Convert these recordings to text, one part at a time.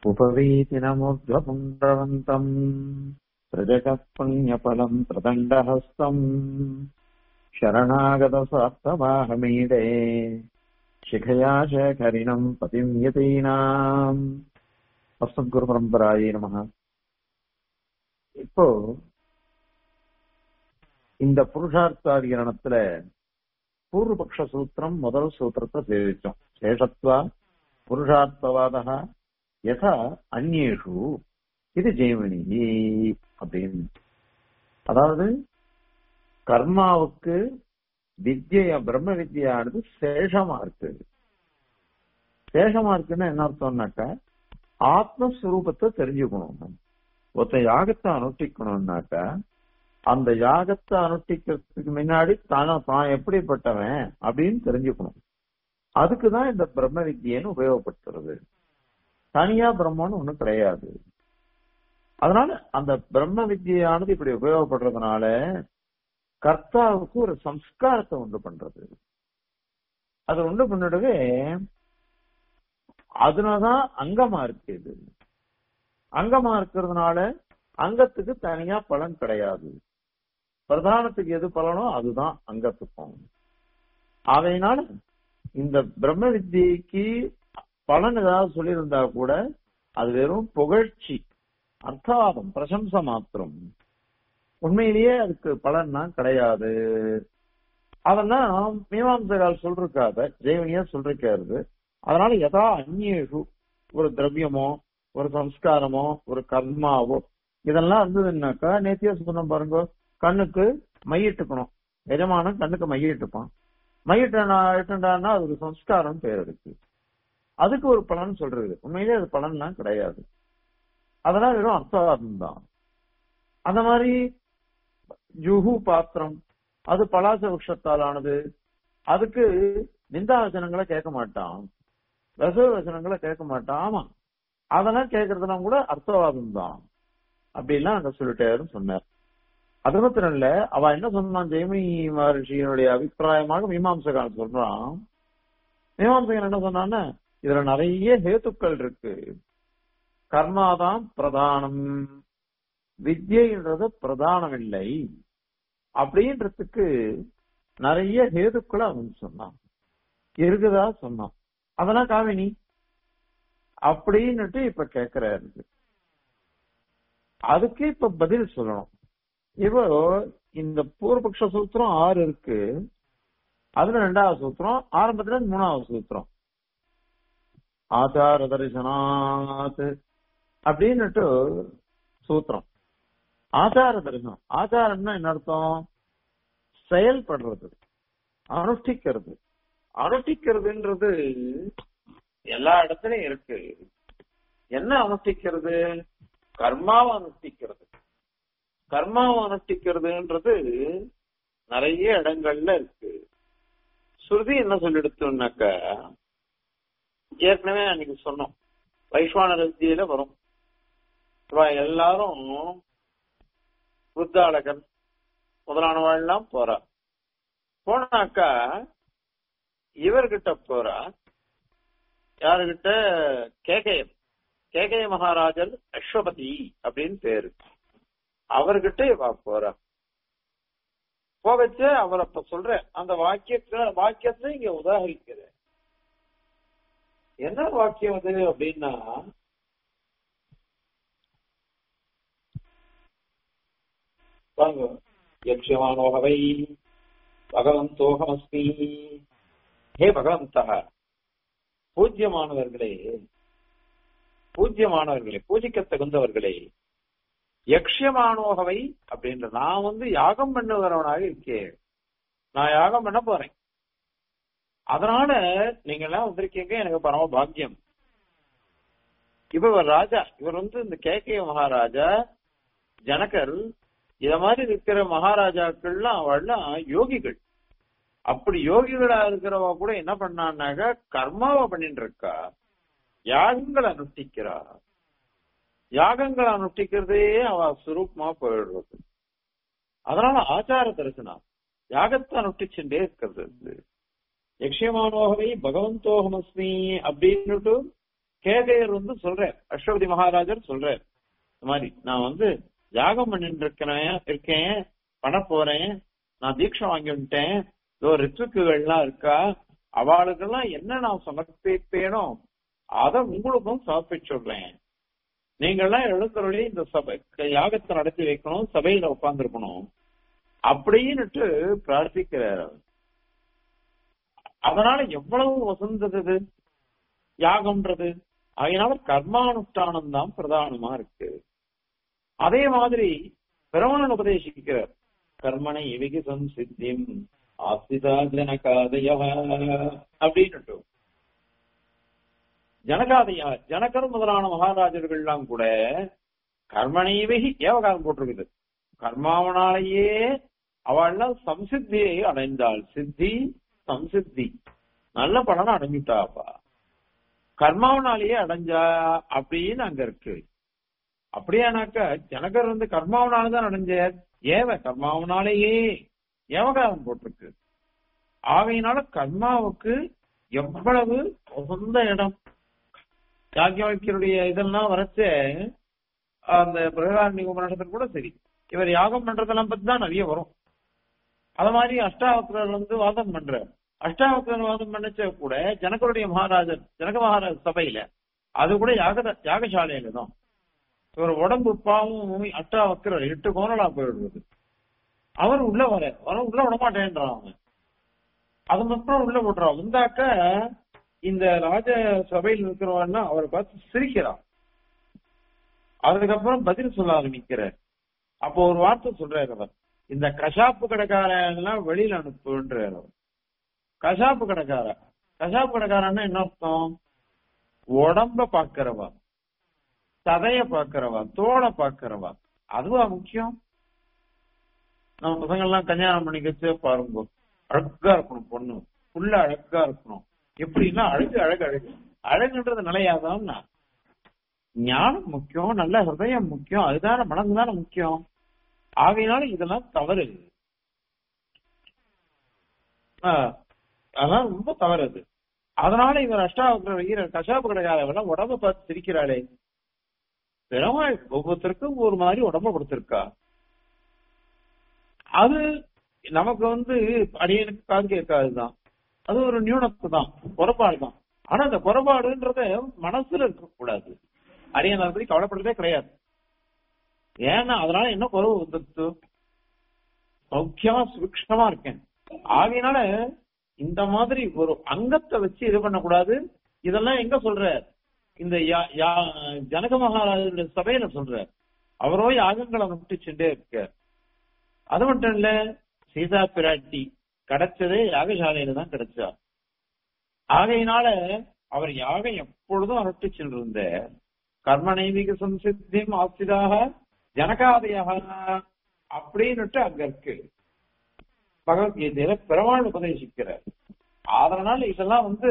उपवीतिनमुद्वपुण्ड्रवन्तम् सृजकः पुण्यफलम् प्रदण्डहस्तम् शरणागतस्वार्थवाहमीडे शिखया शेखरिणम् पतिम् यतीनाम् அஸ்மத்குரு பரம்பராயே நமக இப்போ இந்த புருஷார்த்தாதிகரணத்துல பூர்வபக்ஷ சூத்திரம் முதல் சூத்திரத்தை சேவிச்சோம் சேஷத்வா புருஷார்த்தவாத யதா அந்நேஷு இது ஜெய்மணி அப்படின்னு அதாவது கர்மாவுக்கு வித்ய பிரம்ம வித்யானது சேஷமா இருக்கு சேஷமா இருக்குன்னா என்ன அர்த்தம்னாக்கா ஆத்மஸ்வரூபத்தை தெரிஞ்சுக்கணும் ஒருத்த யாகத்தை அனுஷ்டிக்கணும்னாக்கா அந்த யாகத்தை அனுஷ்டிக்கிறதுக்கு முன்னாடி தான தான் எப்படிப்பட்டவன் அப்படின்னு தெரிஞ்சுக்கணும் அதுக்குதான் இந்த பிரம்ம வித்தியன்னு உபயோகப்படுத்துறது தனியா பிரம்மன்னு ஒண்ணும் கிடையாது அதனால அந்த பிரம்ம வித்தியானது இப்படி உபயோகப்படுறதுனால கர்த்தாவுக்கு ஒரு சம்ஸ்காரத்தை உண்டு பண்றது அது உண்டு பண்ணிடவே அதனாலதான் அங்கமா இருக்கு இது அங்கமா இருக்கிறதுனால அங்கத்துக்கு தனியா பலன் கிடையாது பிரதானத்துக்கு எது பலனோ அதுதான் அங்கத்துக்கும் அதனால இந்த பிரம்ம வித்தியைக்கு பலன் ஏதாவது சொல்லியிருந்தா கூட அது வெறும் புகழ்ச்சி அர்த்தவாதம் பிரசம்சை மாத்திரம் உண்மையிலேயே அதுக்கு பலன்னா கிடையாது அதெல்லாம் மீமாம்சகால் சொல்றாத ஜெய்வனியா சொல்றாரு அதனால எதா அந்நேஷு ஒரு திரவியமோ ஒரு சம்ஸ்காரமோ ஒரு கர்மாவோ இதெல்லாம் இருந்ததுன்னாக்கா நேத்தியா சொன்ன பாருங்க கண்ணுக்கு மையிட்டுக்கணும் எஜமானன் கண்ணுக்கு மையிட்டுப்பான் மையிட்டான்னா அது ஒரு சம்ஸ்காரம் பேர் இருக்கு அதுக்கு ஒரு பலன் சொல்றது உண்மையிலே அது பலன்லாம் கிடையாது அதெல்லாம் வெறும் அர்த்தவாதம் தான் அந்த மாதிரி ஜுஹு பாத்திரம் அது பலாச விருஷத்தால் ஆனது அதுக்கு நிந்தா வசனங்களை கேட்க மாட்டான் ரசவ வசனங்களை கேட்க மாட்டான் ஆமா அதெல்லாம் கேட்கறதுலாம் கூட அர்த்தவாதம் தான் அப்படின்லாம் அங்க சொல்லிட்டாருன்னு சொன்னார் அது மாத்திரம் இல்ல அவ என்ன சொன்னான் ஜெயமணி மகர்ஷியினுடைய அபிப்பிராயமாக மீமாம்சகான் சொல்றான் மீமாம்சகன் என்ன சொன்னான்னு இதுல நிறைய ஹேத்துக்கள் இருக்கு கர்மாதான் பிரதானம் வித்யன்றது பிரதானம் இல்லை அப்படின்றதுக்கு நிறைய ஹேதுக்களை அவன் சொன்னான் இருக்குதா சொன்னான் அதெல்லாம் காவினி அப்படின்னுட்டு இப்ப கேக்குறாரு அதுக்கு இப்ப பதில் சொல்லணும் இப்போ இந்த பூர்வபக்ஷ சூத்திரம் ஆறு இருக்கு அதுல ரெண்டாவது சூத்திரம் ஆரம்பத்துல மூணாவது சூத்திரம் ஆச்சார தரிசனாத் அப்படின்னுட்டு சூத்திரம் ஆச்சார தரிசனம் ஆச்சாரம்னா என்ன அர்த்தம் செயல்படுறது அனுஷ்டிக்கிறது அனுஷ்டிக்கிறதுன்றது எல்லா இடத்துலயும் இருக்கு என்ன அனுஷ்டிக்கிறது கர்மாவை அனுஷ்டிக்கிறது கர்மாவை அனுஷ்டிக்கிறதுன்றது நிறைய இடங்கள்ல இருக்கு ஸ்ருதி என்ன சொல்லிடுத்தோம்னாக்க ஏற்கனவே அன்னைக்கு சொன்னோம் வைஸ்வான ரத்தியில வரும் எல்லாரும் புத்தாளகன் முதலானவாள்லாம் போறா போனாக்கா இவர்கிட்ட போறா யாருகிட்ட கேகயம் கேகய மகாராஜர் அஸ்வபதி அப்படின்னு பேரு அவர்கிட்ட இவ போறா போகச்சு அவர் அப்ப சொல்ற அந்த வாக்கியத்துல வாக்கியத்தை இங்க உதாகரிக்கிற என்ன வாக்கியம் அது அப்படின்னா வாங்க யக்ஷமானோகவை பகவந்தோகமஸ்மி ஹே பகவந்தா பூஜ்யமானவர்களே பூஜ்யமானவர்களே பூஜிக்க தகுந்தவர்களே யக்ஷமானோகவை அப்படின்ற நான் வந்து யாகம் பண்ணுகிறவனாக இருக்கேன் நான் யாகம் பண்ண போறேன் அதனால நீங்க எல்லாம் வந்திருக்கீங்க எனக்கு பரம பாக்கியம் இப்ப இவர் ராஜா இவர் வந்து இந்த கேகே மகாராஜா ஜனகர் இத மாதிரி இருக்கிற மகாராஜாக்கள்லாம் அவள்லாம் யோகிகள் அப்படி யோகிகளா இருக்கிறவ கூட என்ன பண்ணான்னாக்க கர்மாவை பண்ணிட்டு இருக்கா யாகங்களை அனுஷ்டிக்கிறா யாகங்களை அனுஷ்டிக்கிறதே அவ சுரூபமா போயிடுறது அதனால ஆச்சார தரிசனம் யாகத்தை அனுஷ்டிச்சுட்டே இருக்கிறது யக்ஷமானோகவை பகவந்தோகமஸ்மி அப்படின்னுட்டு கேகையர் வந்து சொல்றார் அஸ்வபதி மகாராஜர் சொல்றார் இந்த மாதிரி நான் வந்து யாகம் பண்ணிட்டு இருக்கிறேன் இருக்கேன் பண்ண போறேன் நான் தீட்சை வாங்கி வந்துட்டேன் இதோ ரித்துக்குகள்லாம் இருக்கா அவளுக்கெல்லாம் என்ன நான் சமர்ப்பிப்பேனோ அதை உங்களுக்கும் சமர்ப்பிச்சுடுறேன் நீங்கள்லாம் எழுந்தருளி இந்த சபை யாகத்தை நடத்தி வைக்கணும் சபையில உட்கார்ந்துருக்கணும் அப்படின்னுட்டு பிரார்த்திக்கிறார் அவர். அதனால எவ்வளவு வசந்தது இது யாகம்ன்றது அதனால கர்மானுஷ்டானம் தான் பிரதானமா இருக்கு அதே மாதிரி பெருமாள் உபதேசிக்கிறார் கர்மனை விகிதம் சித்திம் ஆசிதா ஜனகாதய அப்படின்னுட்டு ஜனகாதையா ஜனகர் முதலான மகாராஜர்கள்லாம் கூட கர்மனையவே ஏவகாரம் போட்டிருக்குது கர்மாவனாலேயே அவள்லாம் சம்சித்தியை அடைந்தாள் சித்தி சம்சித்தி நல்ல பலனை அடைஞ்சிட்டாப்பா கர்மாவனாலேயே அடைஞ்சா அப்படின்னு அங்க இருக்கு அப்படியானாக்க ஜனகர் வந்து கர்மாவனாலதான் அடைஞ்சார் ஏவ கர்மாவனாலேயே ஏவகாரம் போட்டிருக்கு ஆகையினால கர்மாவுக்கு எவ்வளவு உகந்த இடம் யாக்கியவக்கியருடைய இதெல்லாம் வரைச்ச அந்த பிரகாரணி உபநிஷத்தில் கூட சரி இவர் யாகம் பண்றதெல்லாம் பத்தி தான் நிறைய வரும் அது மாதிரி அஷ்டாவக்கரர் வந்து வாதம் பண்றார் அஷ்டாவக்கரர் வாதம் பண்ணச்ச கூட ஜனகருடைய மகாராஜர் ஜனக மகாராஜ் சபையில அது கூட யாக யாகசாலையில தான் இவர் உடம்பு பாவம் அஷ்டாவக்கரர் எட்டு கோணலா போயிடுறது அவர் உள்ள வர வர உள்ள விட மாட்டேன்றான் அவன் அது மட்டும் உள்ள விடுறான் வந்தாக்க இந்த ராஜ சபையில் இருக்கிறவன்னா அவரை பார்த்து சிரிக்கிறான் அதுக்கப்புறம் பதில் சொல்ல ஆரம்பிக்கிறார் அப்போ ஒரு வார்த்தை சொல்றாரு அவர் இந்த கஷாப்பு கடைக்காரன் எல்லாம் வெளியில அனுப்புன்றார் அவர் கஷாப்பு கடைக்கார கஷாப்பு கடைக்காரன்னா என்ன அர்த்தம் உடம்ப பாக்குறவா சதைய பாக்குறவா தோலை பாக்குறவா அதுவா முக்கியம் நம்ம பசங்க எல்லாம் கல்யாணம் பண்ணிக்கச்சு பாருங்க அழகா இருக்கணும் பொண்ணு புள்ள அழகா இருக்கணும் எப்படின்னா அழகு அழகு அழகு அழகுன்றது நிலையாதான்னா ஞானம் முக்கியம் நல்ல ஹிருதயம் முக்கியம் அதுதானே மனசு தானே முக்கியம் ஆகையினால இதெல்லாம் தவறு ஆஹ், அதெல்லாம் ரொம்ப தவறு அது அதனால இவர் அஷ்டாவக்கர வீரர் கஷாப்பு கடைக்காரவெல்லாம் உடம்ப பார்த்து சிரிக்கிறாளே பெருமாள் ஒவ்வொருத்தருக்கும் ஒரு மாதிரி உடம்ப கொடுத்திருக்கா அது நமக்கு வந்து அடியனுக்கு காது கேட்காதுதான் அது ஒரு நியூனத்து தான் குறைபாடு தான் ஆனா அந்த குறைபாடுன்றத மனசுல இருக்கக்கூடாது அடியன் அதை பத்தி கவலைப்படுறதே கிடையாது ஏன்னா அதனால என்ன குறவு வந்துருச்சு சௌக்கியமா சுபிக்ஷமா இருக்கேன் ஆகையினால இந்த மாதிரி ஒரு அங்கத்தை வச்சு இது பண்ணக்கூடாது இதெல்லாம் எங்க சொல்ற இந்த யா- யா- ஜனக மகாராஜருடைய சபையில சொல்ற அவரோ யாகங்களை முட்டிச்சுட்டே இருக்க அது மட்டும் இல்ல சீதா பிராட்டி கிடைச்சதே யாகசாலையில தான் கிடைச்சா ஆகையினால அவர் யாகம் எப்பொழுதும் அனுஷ்டிச்சுட்டு இருந்த கர்மநைமிக சம்சித்தியும் ஆசிதாக ஜனகாதையாக அப்படின்னுட்டு அங்க இருக்கு பகவத்கீதையில பெருமாள் உபதேசிக்கிறார் அதனால இதெல்லாம் வந்து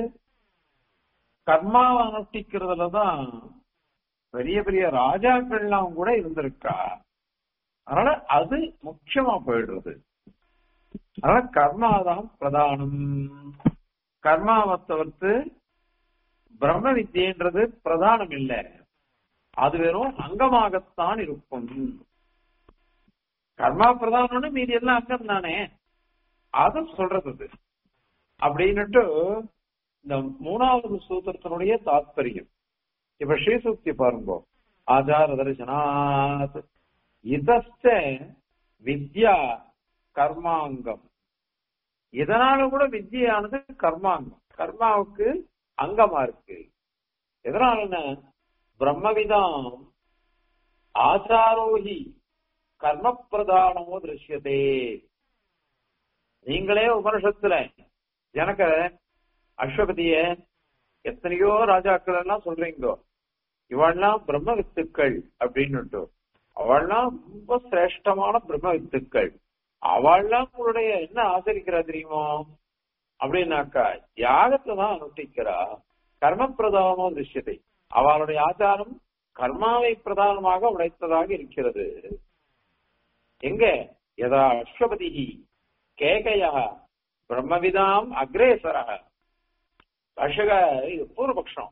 கர்மாவை அனுஷ்டிக்கிறதுல தான் பெரிய பெரிய ராஜாக்கள்லாம் கூட இருந்திருக்கா அதனால அது முக்கியமா போயிடுறது அதனால கர்மாதான் பிரதானம் கர்மாவை தவிர்த்து பிரம்ம வித்யன்றது பிரதானம் இல்ல அது வெறும் அங்கமாகத்தான் இருக்கும் கர்மா பிரதானம்னு மீதி எல்லாம் அங்கம் தானே அது சொல்றது அது அப்படின்னுட்டு இந்த மூணாவது சூத்திரத்தினுடைய தாத்பரியம் இப்ப ஸ்ரீசுக்தி பாருங்க ஆச்சார தரிசனாத் இதஸ்ட வித்யா கர்மாங்கம் இதனால கூட வித்யானது கர்மாங்கம் கர்மாவுக்கு அங்கமா இருக்கு எதனால பிரம்மவிதாம் ஆச்சாரோஹி கர்ம பிரதானமோ திருஷ்யதே நீங்களே உபனிஷத்துல ஜனக அஸ்வபதிய எத்தனையோ ராஜாக்கள் எல்லாம் சொல்றீங்க இவெல்லாம் பிரம்ம வித்துக்கள் அப்படின்னுட்டு அவள்லாம் ரொம்ப சிரேஷ்டமான பிரம்ம வித்துக்கள் அவள்லாம் உங்களுடைய என்ன ஆசரிக்கிறா தெரியுமோ அப்படின்னாக்கா யாகத்தை தான் அனுஷ்டிக்கிறா கர்ம பிரதானமோ திருஷ்யத்தை அவளுடைய ஆச்சாரம் கர்மாவை பிரதானமாக உடைத்ததாக இருக்கிறது எங்க யதா அஸ்வபதி கேகய பிரம்மவிதாம் அக்ரேசர அஷக இது பூர்வபக்ஷம்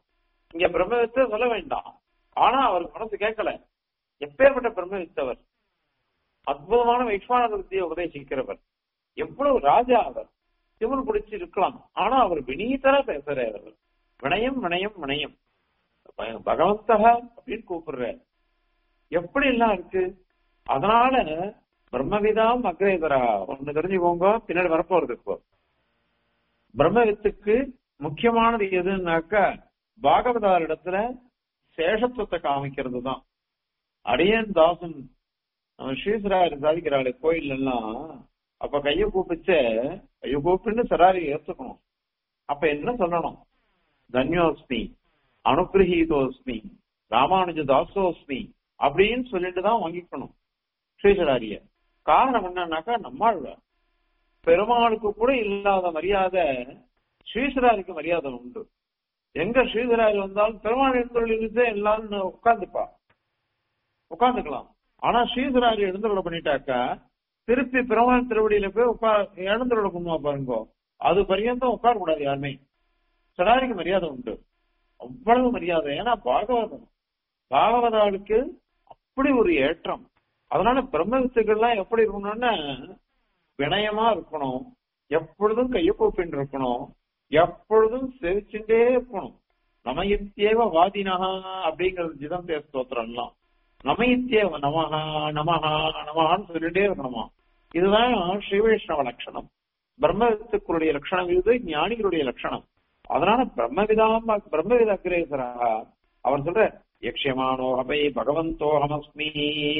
இங்க பிரம்மவித்தை சொல்ல வேண்டாம் ஆனா அவருக்கு மனசு கேட்கல எப்பேற்பட்ட பிரம்மவித்தவர் அற்புதமான வைஷ்வான வித்தியை உபதேசிக்கிறவர் எவ்வளவு ராஜா அவர் சிவன் பிடிச்சு இருக்கலாம் ஆனா அவர் வினீதரா பேசுறார் அவர் வினயம் வினயம் வினயம் ப- பகவந்தகா அப்படின்னு கூப்பிடுறார் எப்படி எல்லாம் இருக்கு அதனால பிரம்மவிதாம் அக்ரேதரா ஒண்ணு தெரிஞ்சுக்கோங்க பின்னாடி வரப்போறது இப்போ பிரம்மவித்துக்கு முக்கியமானது எதுன்னாக்கா பாகவதார் இடத்துல சேஷத்துவத்தை காமிக்கிறது தான் அடியன் தாசன் அவன் ஸ்ரீசராரி சாதிக்கிறாள் கோயில் எல்லாம் அப்ப கைய கூப்பிச்ச கைய கூப்பின்னு சராரி ஏத்துக்கணும் அப்ப என்ன சொல்லணும் தன்யோஸ்மி அனுகிரகீதோஸ்மி ராமானுஜ தாசோஸ்மி அப்படின்னு சொல்லிட்டு தான் வாங்கிக்கணும் ஸ்ரீசராரிய காரணம் என்னன்னாக்கா நம்மாழ்வார் பெருமாளுக்கு கூட இல்லாத மரியாதை ஸ்ரீசராருக்கு மரியாதை உண்டு எங்க ஸ்ரீதராரி வந்தாலும் பெருமாள் எழுந்தொழிலிருந்து எல்லாரும் உட்கார்ந்துப்பா உட்கார்ந்துக்கலாம் ஆனா ஸ்ரீதராரி எழுந்தருளை பண்ணிட்டாக்கா திருப்பி பெருமாள் திருவடியில போய் உட்கார் எழுந்தருளை பண்ணுவா பாருங்க அது பரியந்தம் உட்கார கூடாது யாருமே சடாரிக்கு மரியாதை உண்டு அவ்வளவு மரியாதை ஏன்னா பாகவதம் பாகவதாளுக்கு அப்படி ஒரு ஏற்றம் அதனால பிரம்ம வித்துக்கள்லாம் எப்படி இருக்கணும்னா வினயமா இருக்கணும் எப்பொழுதும் கையப்போப்பின் இருக்கணும் எப்பொழுதும் செவிச்சுட்டே இருக்கணும் நமயத்தேவ வாதினஹா அப்படிங்கிறது ஜிதம் பேச ஸ்தோத்திரம்லாம் நமயத்தேவ நமஹா நமஹா நமஹான்னு சொல்லிட்டே இருக்கணுமா இதுதான் ஸ்ரீ வைஷ்ணவ லட்சணம் பிரம்மவித்துக்களுடைய லட்சணம் இது ஞானிகளுடைய லட்சணம் அதனால பிரம்மவிதாம் பிரம்மவித அக்ரேசரா அவர் சொல்ற யக்ஷமானோ அபை பகவந்தோ ஹமஸ்மி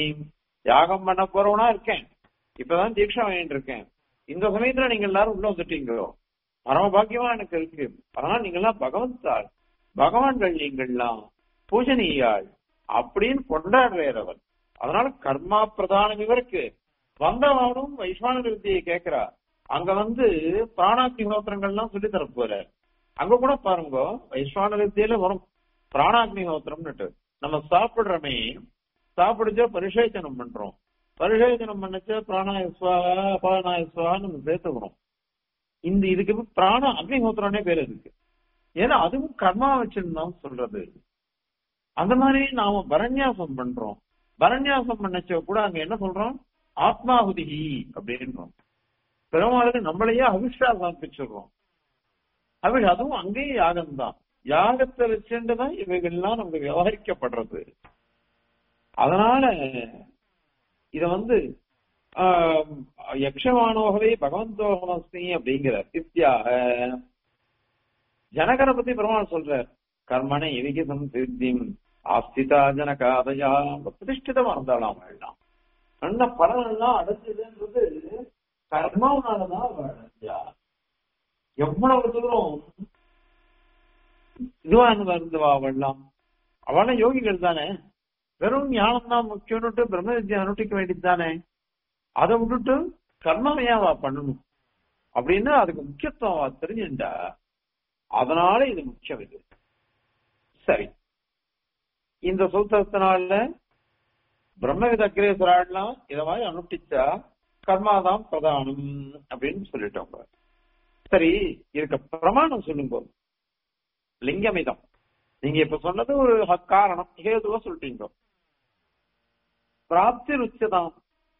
யாகம் பண்ண போறவனா இருக்கேன் இப்பதான் தீட்சை வாங்கிட்டு இருக்கேன் இந்த சமயத்துல நீங்க எல்லாரும் உள்ள வந்துட்டீங்களோ பரம பாக்கியமா எனக்கு இருக்கு அதனால நீங்க எல்லாம் பகவந்தாள் பகவான்கள் நீங்கள்லாம் பூஜனீயாள் அப்படின்னு கொண்டாடுறார் அவர் அதனால கர்மா பிரதானம் இவருக்கு வந்தவனும் வைஸ்வான வித்தியை கேட்கிறா அங்க வந்து பிராணாக்னிஹோத்திரங்கள்லாம் சொல்லி தர போறார் அங்க கூட பாருங்க வைஸ்வான வித்தியில வரும் பிராணாக்னிஹோத்திரம்னுட்டு நம்ம சாப்பிடுறோமே சாப்பிடுச்சா பரிசேச்சனம் பண்றோம் பரிசேச்சனம் பண்ணச்சா பிராணாய சுவாகா அபானாய சுவாகா நம்ம சேர்த்துக்கிறோம் இந்த இதுக்கு பிராண அக்னிஹோத்திரம்னே பேர் இருக்கு ஏன்னா அதுவும் கர்மா வச்சுன்னு சொல்றது அந்த மாதிரி நாம பரண்யாசம் பண்றோம் பரண்யாசம் பண்ணச்ச கூட அங்க என்ன சொல்றோம் ஆத்மாகுதிகி அப்படின்றோம் பெருமாளுக்கு நம்மளையே அவிஷா சமர்ப்பிச்சிடுறோம் அவிஷ் அதுவும் அங்கேயும் யாகம் தான் யாகத்தை வச்சுட்டுதான் இவைகள்லாம் நமக்கு விவகரிக்கப்படுறது அதனால இத வந்து ஆஹ், யக்ஷமானோகவே பகவந்தோகமஸ்மி அப்படிங்கிற இத்தியாக ஜனகரை பத்தி பெருமாள் சொல்றார் கர்மனை எவிகிதம் சித்திம் ஆஸ்திதா ஜனகாதயா பிரதிஷ்டிதமா இருந்தாலாம் எல்லாம் நல்ல பலன் எல்லாம் அடைஞ்சதுன்றது கர்மாவனாலதான் அவ அடைஞ்சா எவ்வளவு தூரம் இதுவா இருந்தவா அவள்லாம் அவள யோகிகள் தானே வெறும் ஞானம் தான் முக்கியம்னுட்டு பிரம்ம வித்யா அனுஷ்டிக்க வேண்டியது தானே அதை விட்டுட்டு கர்மமையா அவ பண்ணணும் அப்படின்னு அதுக்கு முக்கியத்துவம் அவ தெரிஞ்சுட்டா அதனால இது முக்கியம் இது சரி இந்த சூத்திரத்தினால பிரம்மவித அக்ரேசராடலாம் இத மாதிரி அனுஷ்டிச்சா கர்மாதான் பிரதானம் அப்படின்னு சொல்லிட்டோங்க சரி இதுக்கு பிரமாணம் சொல்லுங்க லிங்கமிதம் நீங்க இப்ப சொன்னது ஒரு ஹ- காரணம் ஹேதுவா சொல்லிட்டீங்க பிராப்தி ருச்சதாம்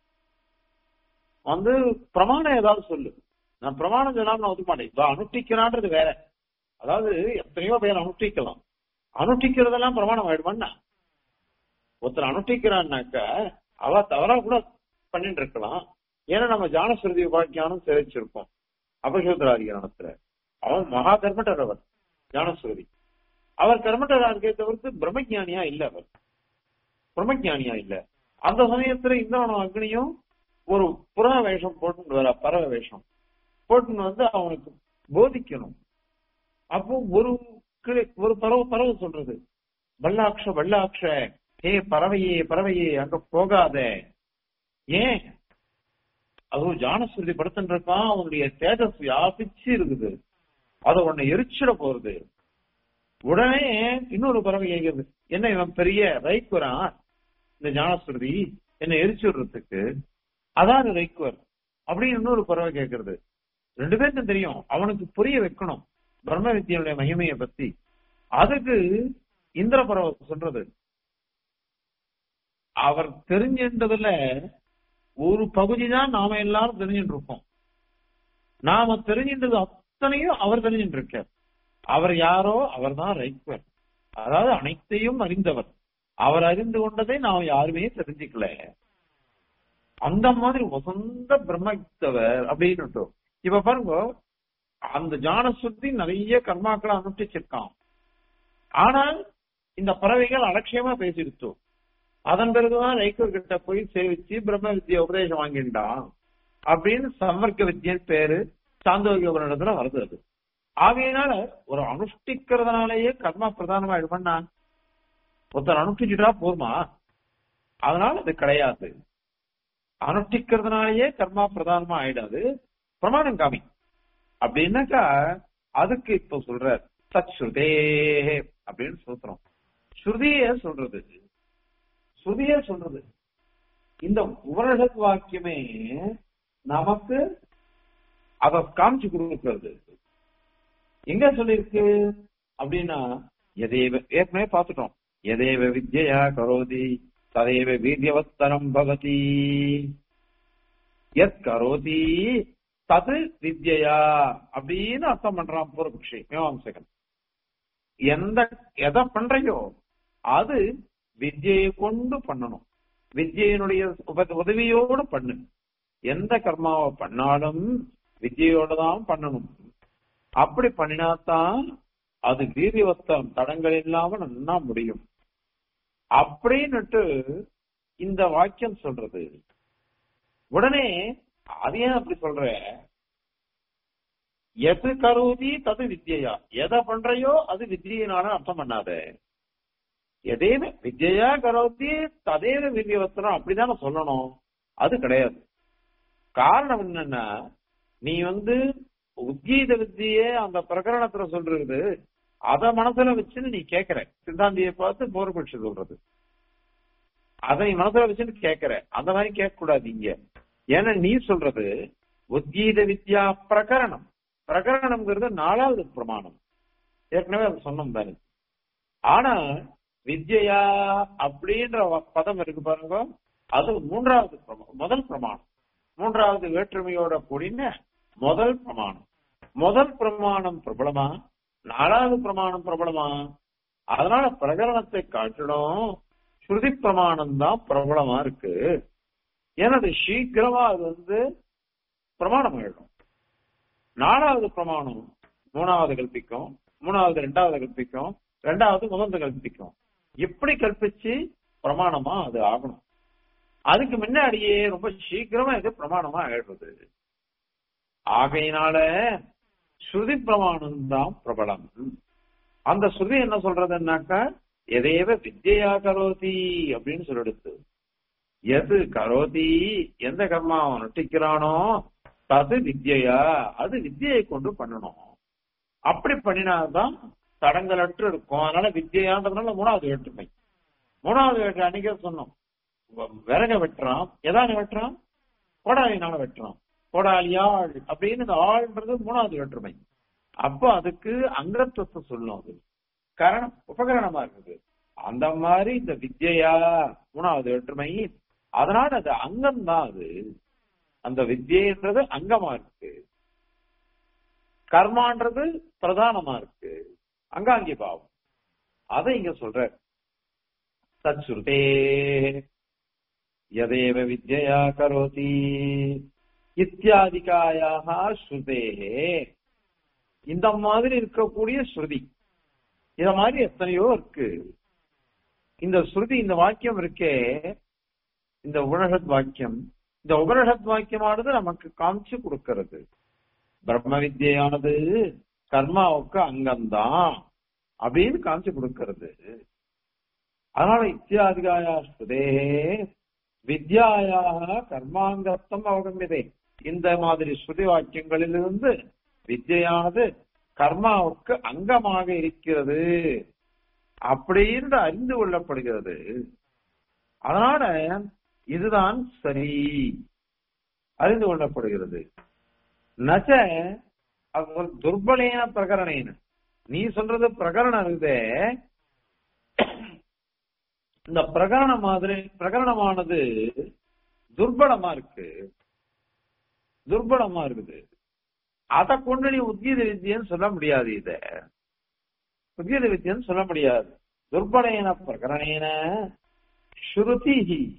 வந்து பிரமாணம் ஏதாவது சொல்லு நான் பிரமாணம் சொல்லாம நான் ஒத்துக்க மாட்டேன் இப்ப அனுஷ்டிக்கிறான்றது வேற அதாவது எத்தனையோ பேர் அனுஷ்டிக்கலாம் அனுஷ்டிக்கிறதெல்லாம் பிரமாணம் ஆயிடுமான்னா ஒருத்தர் அனுஷ்டிக்கிறான்னாக்க அவ தவறா கூட பண்ணிட்டு இருக்கலாம் ஏன்னா நம்ம ஜானஸ்ருதி உபாக்கியானம் சேவிச்சிருக்கோம் அபசோதராதிகரணத்துல அவன் மகா கர்மட்டர் அவர் ஞானஸ்ருதி அவர் கர்மட்டரா இருக்கே தவிர்த்து பிரம்மஜானியா இல்ல அவர் பிரம்மஜானியா இல்ல அந்த சமயத்துல இந்தவனும் அக்னியும் ஒரு புறா வேஷம் போட்டுன்னு வர பறவை வேஷம் போட்டுன்னு வந்து அவனுக்கு போதிக்கணும் அப்போ ஒரு கிளி- ஒரு பறவை பறவை சொல்றது வல்லாக்ஷ வல்லாக்ஷ ஏ பறவையே பறவையே அங்க போகாத ஏன் அதுவும் ஜானஸ்ருதி படுத்துட்டு இருக்கான் அவனுடைய தேஜஸ் வியாபிச்சு இருக்குது அத உன்னை எரிச்சிட போறது உடனே இன்னொரு பறவை கேக்குது என்ன இவன் பெரிய ரைக்குவரான் இந்த ஞானஸ்ருதி என்னை எரிச்சு விடுறதுக்கு அதான் ரைக்குவர் அப்படின்னு இன்னொரு பறவை கேக்குறது ரெண்டு பேருக்கும் தெரியும் அவனுக்கு புரிய வைக்கணும் பிரம்ம வித்தியனுடைய மகிமையை பத்தி அதுக்கு இந்திர பரவ சொல்றது அவர் தெரிஞ்சின்றதுல ஒரு பகுதி தான் நாம எல்லாரும் தெரிஞ்சுட்டு இருக்கோம் நாம தெரிஞ்சின்றது அத்தனையும் அவர் தெரிஞ்சுட்டு இருக்கார் அவர் யாரோ அவர் தான் ரைக்வர் அதாவது அனைத்தையும் அறிந்தவர் அவர் அறிந்து கொண்டதை நாம் யாருமே தெரிஞ்சுக்கல அந்த மாதிரி வசந்த பிரம்மத்தவர் அப்படின்னு இப்ப பாருங்க அந்த ஜான சுத்தி நிறைய கர்மாக்களை அனுஷ்டிச்சிருக்கான் ஆனால் இந்த பறவைகள் அலட்சியமா பேசிடுத்தோம் அதன் பிறகுதான் ரைக்கர் கிட்ட போய் சேவிச்சு பிரம்ம வித்திய உபதேசம் வாங்கிட்டான் அப்படின்னு சமர்க்க வித்தியன் பேரு சாந்தோகியோகத்துல வருது அது ஆகையினால ஒரு அனுஷ்டிக்கிறதுனாலேயே கர்மா பிரதானமா எடுப்பண்ணா ஒருத்தர் அனுஷ்டிச்சுட்டா போதுமா அதனால அது கிடையாது அனுஷ்டிக்கிறதுனாலேயே கர்மா பிரதானமா ஆயிடாது பிரமாணம் காமி அப்படின்னாக்கா அதுக்கு இப்ப சொல்ற சத் ஸ்ருதே அப்படின்னு சொல்றோம் ஸ்ருதியே சொல்றது ஸ்ருதியே சொல்றது இந்த உபனிஷத் வாக்கியமே நமக்கு அத காமிச்சு கொடுக்கிறது எங்க சொல்லிருக்கு அப்படின்னா எதேவ ஏற்கனவே பார்த்துட்டோம் எதேவ வித்யா கரோதி ததேவ வீரியவத்தரம் பவதி எத் கரோதி தது வித்யா அப்படின்னு அர்த்தம் பண்றான் பூர்வபக்ஷி மீமாம்சகன் எந்த எதை பண்றையோ அது வித்யை கொண்டு பண்ணணும் வித்யினுடைய உதவியோடு பண்ணு எந்த கர்மாவை பண்ணாலும் வித்யோட தான் பண்ணணும் அப்படி பண்ணினாத்தான் அது வீரியவஸ்தம் தடங்கள் இல்லாம நன்னா முடியும் அப்படின்னுட்டு இந்த வாக்கியம் சொல்றது உடனே அது ஏன் அப்படி சொல்ற எது கருதி தது வித்யா எதை பண்றையோ அது வித்யினால அர்த்தம் பண்ணாத எதேவ வித்யா கரோதி ததேவ வித்யவஸ்திரம் அப்படிதானே சொல்லணும் அது கிடையாது காரணம் என்னன்னா நீ வந்து உத்கீத வித்தியே அந்த பிரகரணத்துல சொல்றது அத மனசுல வச்சுன்னு நீ கேக்குற சித்தாந்தியை பார்த்து போர்பட்சி சொல்றது அதை நீ மனசுல வச்சுன்னு கேக்குற அந்த மாதிரி கேட்க கூடாது இங்க ஏன்னா நீ சொல்றது உத்கீத வித்யா பிரகரணம் பிரகரணம்ங்கிறது நாலாவது பிரமாணம் ஏற்கனவே அது சொன்னோம் தானே ஆனா வித்யா அப்படின்ற பதம் இருக்கு பாருங்க அது மூன்றாவது முதல் பிரமாணம் மூன்றாவது வேற்றுமையோட கூடின முதல் பிரமாணம் முதல் பிரமாணம் பிரபலமா நாலாவது பிரமாணம் பிரபலமா அதனால பிரகரணத்தை காட்டிடும் ஸ்ருதி பிரமாணம் தான் பிரபலமா இருக்கு ஏன்னா அது சீக்கிரமா அது வந்து பிரமாணம் ஆயிடும் நாலாவது பிரமாணம் மூணாவது கல்பிக்கும் மூணாவது ரெண்டாவது கல்பிக்கும் ரெண்டாவது முதல்ல கல்பிக்கும் எப்படி கல்பிச்சு பிரமாணமா அது ஆகணும் அதுக்கு முன்னாடியே ரொம்ப சீக்கிரமா இது பிரமாணமா ஆயிடுறது ஆகையினால ஸ்ருதி பிரமாணம் தான் பிரபலம் அந்த ஸ்ருதி என்ன சொல்றதுன்னாக்கா எதேவ வித்யா கரோதி அப்படின்னு சொல்லிடுத்து எது கரோதி எந்த கர்மா அவன் நொட்டிக்கிறானோ தது வித்யா அது வித்தியை கொண்டு பண்ணணும் அப்படி பண்ணினால்தான் தடங்களற்று இருக்கும் அதனால வித்தியான்றதுனால மூணாவது வேற்றுமை மூணாவது வேற்று அன்னைக்கே சொன்னோம் விறக வெட்டுறான் எதான வெட்டுறான் கோடாலினால வெட்டுறான் கோடாலியாள் அப்படின்னு இந்த ஆள்ன்றது மூணாவது வேற்றுமை அப்போ அதுக்கு அங்கத்துவத்தை சொல்லும் அது கரணம் உபகரணமா இருக்குது அந்த மாதிரி இந்த வித்யா மூணாவது வேற்றுமை அதனால அது அங்கம் தான் அது அந்த வித்யன்றது அங்கமா இருக்கு கர்மான்றது பிரதானமா இருக்கு அங்காங்கி பாவம் அதை இங்க சொல்ற தச்சுருதே யதேவ வித்யா கரோதி இத்தியாதிகாயாக ஸ்ருதே இந்த மாதிரி இருக்கக்கூடிய ஸ்ருதி இத மாதிரி எத்தனையோ இருக்கு இந்த ஸ்ருதி இந்த வாக்கியம் இருக்கே இந்த உபனிஷத் வாக்கியம் இந்த உபனிஷத் வாக்கியமானது நமக்கு காமிச்சு கொடுக்கிறது பிரம்ம வித்யானது கர்மாவுக்கு அங்கம்தான் அப்படின்னு காமிச்சு கொடுக்கிறது அதனால இத்தியாதிகாயா ஸ்ருதே வித்யாயாக கர்மாங்கத்தம் அவகமியதே இந்த மாதிரி ஸ்ருதி வாக்கியங்களிலிருந்து வித்யானது கர்மாவுக்கு அங்கமாக இருக்கிறது அப்படின்னு அறிந்து கொள்ளப்படுகிறது அதனால இதுதான் சரி அறிந்து கொள்ளப்படுகிறது நச்ச அது துர்பலேன பிரகரணேன நீ சொல்றது பிரகரணம் இருக்குதே இந்த பிரகரணம் மாதிரி பிரகரணமானது துர்பலமா இருக்கு துர்பலமா இருக்குது அதை கொண்டு நீ உத்கீத வித்தியன்னு சொல்ல முடியாது இத உத்கீத வித்தியன்னு சொல்ல முடியாது துர்பலேன பிரகரணேன ஸ்ருதி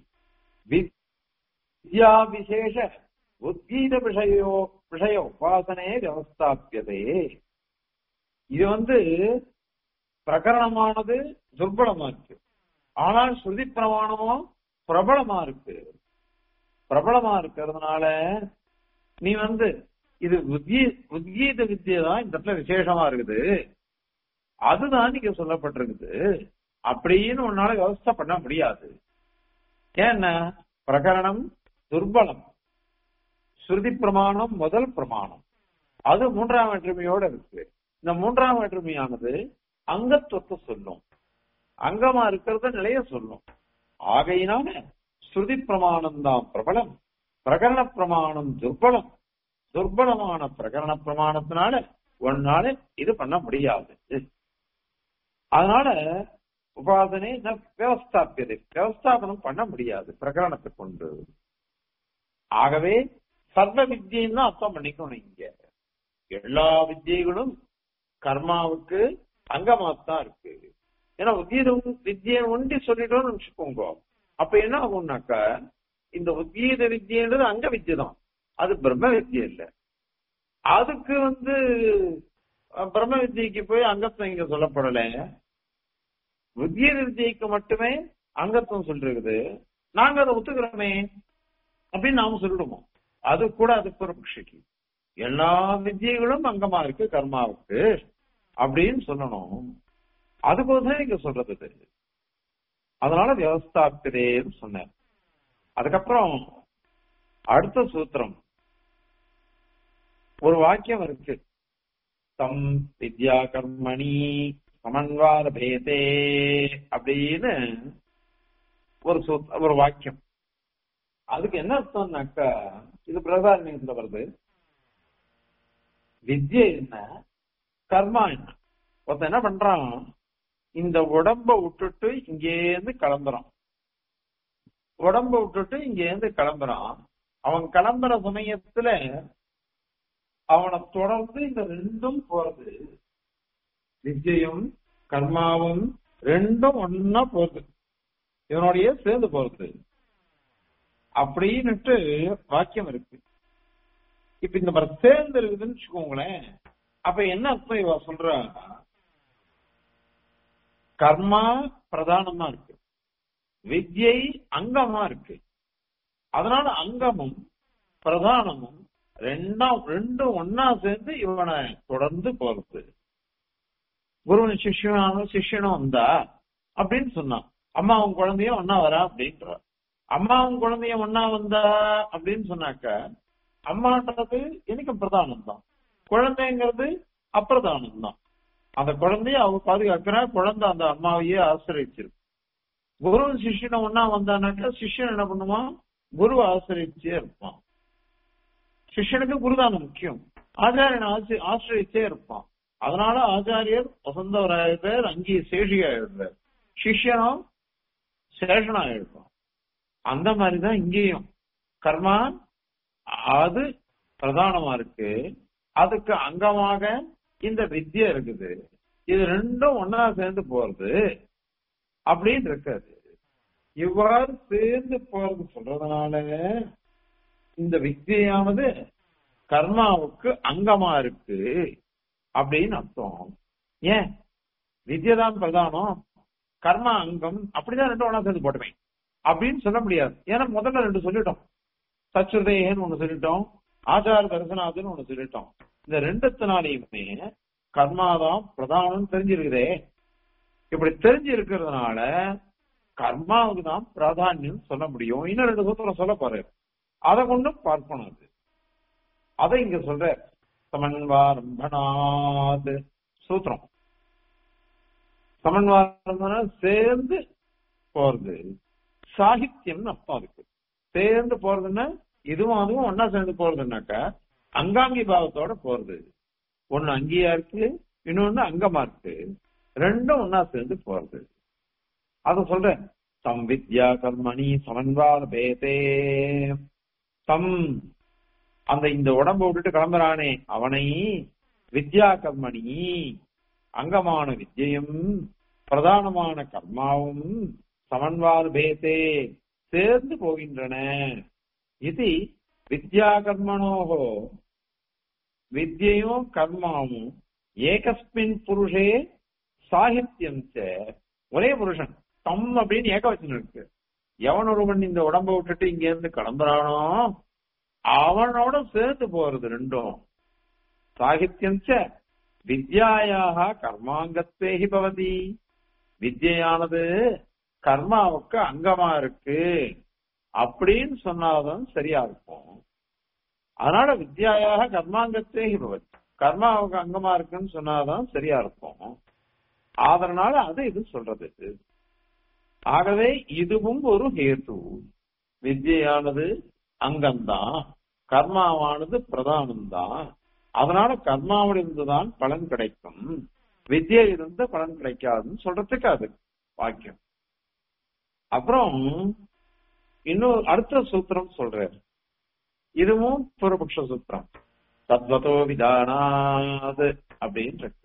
வித்யா விசேஷ உத்கீத விஷயோ விஷய உபாசனே வியவஸ்தாபியதே இது வந்து பிரகரணமானது துர்பலமா இருக்கு ஆனால் ஸ்ருதி பிரமாணமோ பிரபலமா இருக்கு பிரபலமா இருக்கிறதுனால நீ வந்து இது உத்கீ உத்கீத வித்தியை தான் இந்த இடத்துல விசேஷமா இருக்குது அதுதான் நீங்க சொல்லப்பட்டிருக்குது அப்படின்னு உன்னால விவஸ்தை பண்ண முடியாது ஏன்னா பிரகரணம் துர்பலம் ஸ்ருதி பிரமாணம் முதல் பிரமாணம் அது மூன்றாம் வேற்றுமையோட இருக்கு இந்த மூன்றாம் வேற்றுமையானது அங்கத்துவத்தை சொல்லும் அங்கமா இருக்கிறத நிலைய சொல்லும் ஆகையினால ஸ்ருதி பிரமாணம் தான் பிரபலம் பிரகரண பிரமாணம் துர்பலம் துர்பலமான பிரகரண பிரமாணத்தினால ஒன்னால இது பண்ண முடியாது அதனால உபாசனை வியவஸ்தாபியதை வியவஸ்தாபனம் பண்ண முடியாது பிரகரணத்தை கொண்டு ஆகவே சர்வ வித்தியும் தான் அர்த்தம் பண்ணிக்கணும் இங்க எல்லா வித்தியைகளும் கர்மாவுக்கு அங்கமாத்தான் இருக்கு ஏன்னா உத்கீத வித்தியை ஒண்டி சொல்லிட்டோம்னு வச்சுக்கோங்க அப்ப என்ன ஆகும்னாக்கா இந்த உத்கீத வித்தியன்றது அங்க வித்தியை தான் அது பிரம்ம வித்தியை இல்ல அதுக்கு வந்து பிரம்ம வித்தியைக்கு போய் அங்கத்துவம் இங்க சொல்லப்படல உத்கீத வித்தியைக்கு மட்டுமே அங்கத்துவம் சொல்லிருக்குது நாங்க அதை ஒத்துக்கிறோமே அப்படின்னு நாம சொல்லிடுவோம் அது கூட அது புறபக்ஷிக்கு எல்லா வித்தியைகளும் அங்கமா இருக்கு கர்மாவுக்கு அப்படின்னு சொல்லணும் அதுக்கோசம் இங்க சொல்றது இது அதனால வியவஸ்தாபிதேன்னு சொன்னேன் அதுக்கப்புறம் அடுத்த சூத்திரம் ஒரு வாக்கியம் இருக்கு தம் வித்யா கர்மணி சமன்வார பேதே அப்படின்னு ஒரு சூத் ஒரு வாக்கியம் அதுக்கு என்ன அர்த்தம்னாக்கா இது பிரதாரணியத்துல வருது வித்யை என்ன கர்மா என்ன ஒருத்தன் என்ன பண்றான் இந்த உடம்ப விட்டுட்டு இங்கேருந்து கிளம்புறான் உடம்ப விட்டுட்டு இங்கேருந்து கிளம்புறான் அவன் கிளம்புற சமயத்துல அவனை தொடர்ந்து இந்த ரெண்டும் போறது விஜயம் கர்மாவும் ரெண்டும் ஒன்னா போறது இவனுடைய சேர்ந்து போறது அப்படின்னுட்டு வாக்கியம் இருக்கு இப்ப இந்த மாதிரி சேர்ந்து இருக்குதுன்னு வச்சுக்கோங்களேன் அப்ப என்ன அர்த்தம் இவ சொல்ற கர்மா பிரதானமா இருக்கு வித்யை அங்கமா இருக்கு அதனால அங்கமும் பிரதானமும் ரெண்டாம் ரெண்டும் ஒன்னா சேர்ந்து இவனை தொடர்ந்து போறது குருவன் சிஷ்யனும் சிஷ்யனும் வந்தா அப்படின்னு சொன்னான் அம்மாவும் குழந்தையும் ஒன்னா வரா அப்படின்ற அம்மாவும் குழந்தையும் ஒன்னா வந்தா அப்படின்னு சொன்னாக்க அம்மான்றது எனக்கு பிரதானம் தான் குழந்தைங்கிறது அப்பிரதானம் தான் அந்த குழந்தைய அவ பாதுகாக்கிறா குழந்தை அந்த அம்மாவையே ஆசிரியச்சிருக்கு குரு சிஷ்யனை ஒன்னா வந்தானாக்கா சிஷ்யன் என்ன பண்ணுவான் குரு ஆசிரியச்சே இருப்பான் சிஷ்யனுக்கு குருதானம் முக்கியம் ஆச்சாரியன் ஆசி ஆசிரியச்சே இருப்பான் அதனால ஆச்சாரியர் வசந்தவராயிருப்பார் அங்கே சேஷியா எழுதுறார் சிஷ்யனும் சேஷனா எழுப்பான் அந்த மாதிரிதான் இங்கேயும் கர்மா அது பிரதானமா இருக்கு அதுக்கு அங்கமாக இந்த வித்யா இருக்குது இது ரெண்டும் ஒன்னா சேர்ந்து போறது அப்படின்னு இருக்காது இவ்வாறு சேர்ந்து போறது சொல்றதுனால இந்த வித்தியானது கர்மாவுக்கு அங்கமா இருக்கு அப்படின்னு அர்த்தம் ஏன் வித்யதான் பிரதானம் கர்மா அங்கம் அப்படிதான் ரெண்டும் ஒன்னா சேர்ந்து போட்டுவேன் அப்படின்னு சொல்ல முடியாது ஏன்னா முதல்ல ரெண்டு சொல்லிட்டோம் சச்சுதேகன்னு ஒண்ணு சொல்லிட்டோம் ஆச்சார தரிசனாதுன்னு ஒண்ணு சொல்லிட்டோம் இந்த ரெண்டுத்தினாலையுமே கர்மாதான் பிரதானம் தெரிஞ்சிருக்குதே இப்படி தெரிஞ்சு இருக்கிறதுனால கர்மாவுக்கு தான் பிராதானியம் சொல்ல முடியும் இன்னும் ரெண்டு சூத்திரம் சொல்ல போறாரு அதை கொண்டும் பார்க்கணும் அது அதை இங்க சொல்ற சமன்வாரம்பனாத் சூத்திரம் சமன்வாரம் சேர்ந்து போறது சாகித்யம்னு அர்த்தம் அதுக்கு சேர்ந்து போறதுன்னா இதுவும் அதுவும் ஒன்னா சேர்ந்து போறதுன்னாக்கா அங்காங்கி பாவத்தோட போறது ஒண்ணு அங்கேயா இருக்கு இன்னொன்னு அங்கமா இருக்கு ரெண்டும் ஒன்னா சேர்ந்து போறது அத சொல்றேன் தம் வித்யா கர்மணி சமன்வாத பேதே தம் அந்த இந்த உடம்ப விட்டுட்டு கிளம்புறானே அவனை வித்யா கர்மணி அங்கமான வித்யையும் பிரதானமான கர்மாவும் சமன்வாத பேதே சேர்ந்து போகின்றன இது வித்யா கர்மணோகோ வித்யையும் கர்மாவும் ஏகஸ்மின் புருஷே சாகித்யம் ச ஒரே புருஷன் தம் அப்படின்னு ஏகவச்சனம் இருக்கு எவன் ஒருவன் இந்த உடம்ப விட்டுட்டு இங்க இருந்து கிளம்புறானோ அவனோட சேர்ந்து போறது ரெண்டும் சாகித்யம் ச வித்யாயாக கர்மாங்கத்தேகி பவதி வித்யானது கர்மாவுக்கு அங்கமா இருக்கு அப்படின்னு சொன்னாதான் சரியா இருக்கும் அதனால வித்யாயாக கர்மாங்கத்தேகி பவதி கர்மாவுக்கு அங்கமா இருக்குன்னு சொன்னாதான் சரியா இருக்கும் அதனால அது இது சொல்றது ஆகவே இதுவும் ஒரு ஹேத்து வித்யானது அங்கம்தான் கர்மாவானது பிரதானம்தான் அதனால கர்மாவிலிருந்துதான் பலன் கிடைக்கும் வித்யை இருந்து பலன் கிடைக்காதுன்னு சொல்றதுக்கு அது வாக்கியம் அப்புறம் இன்னும் அடுத்த சூத்திரம் சொல்றாரு இதுவும் பூர்வபக்ஷ சூத்திரம் தத்வதோ விதானாது அப்படின்னு இருக்கு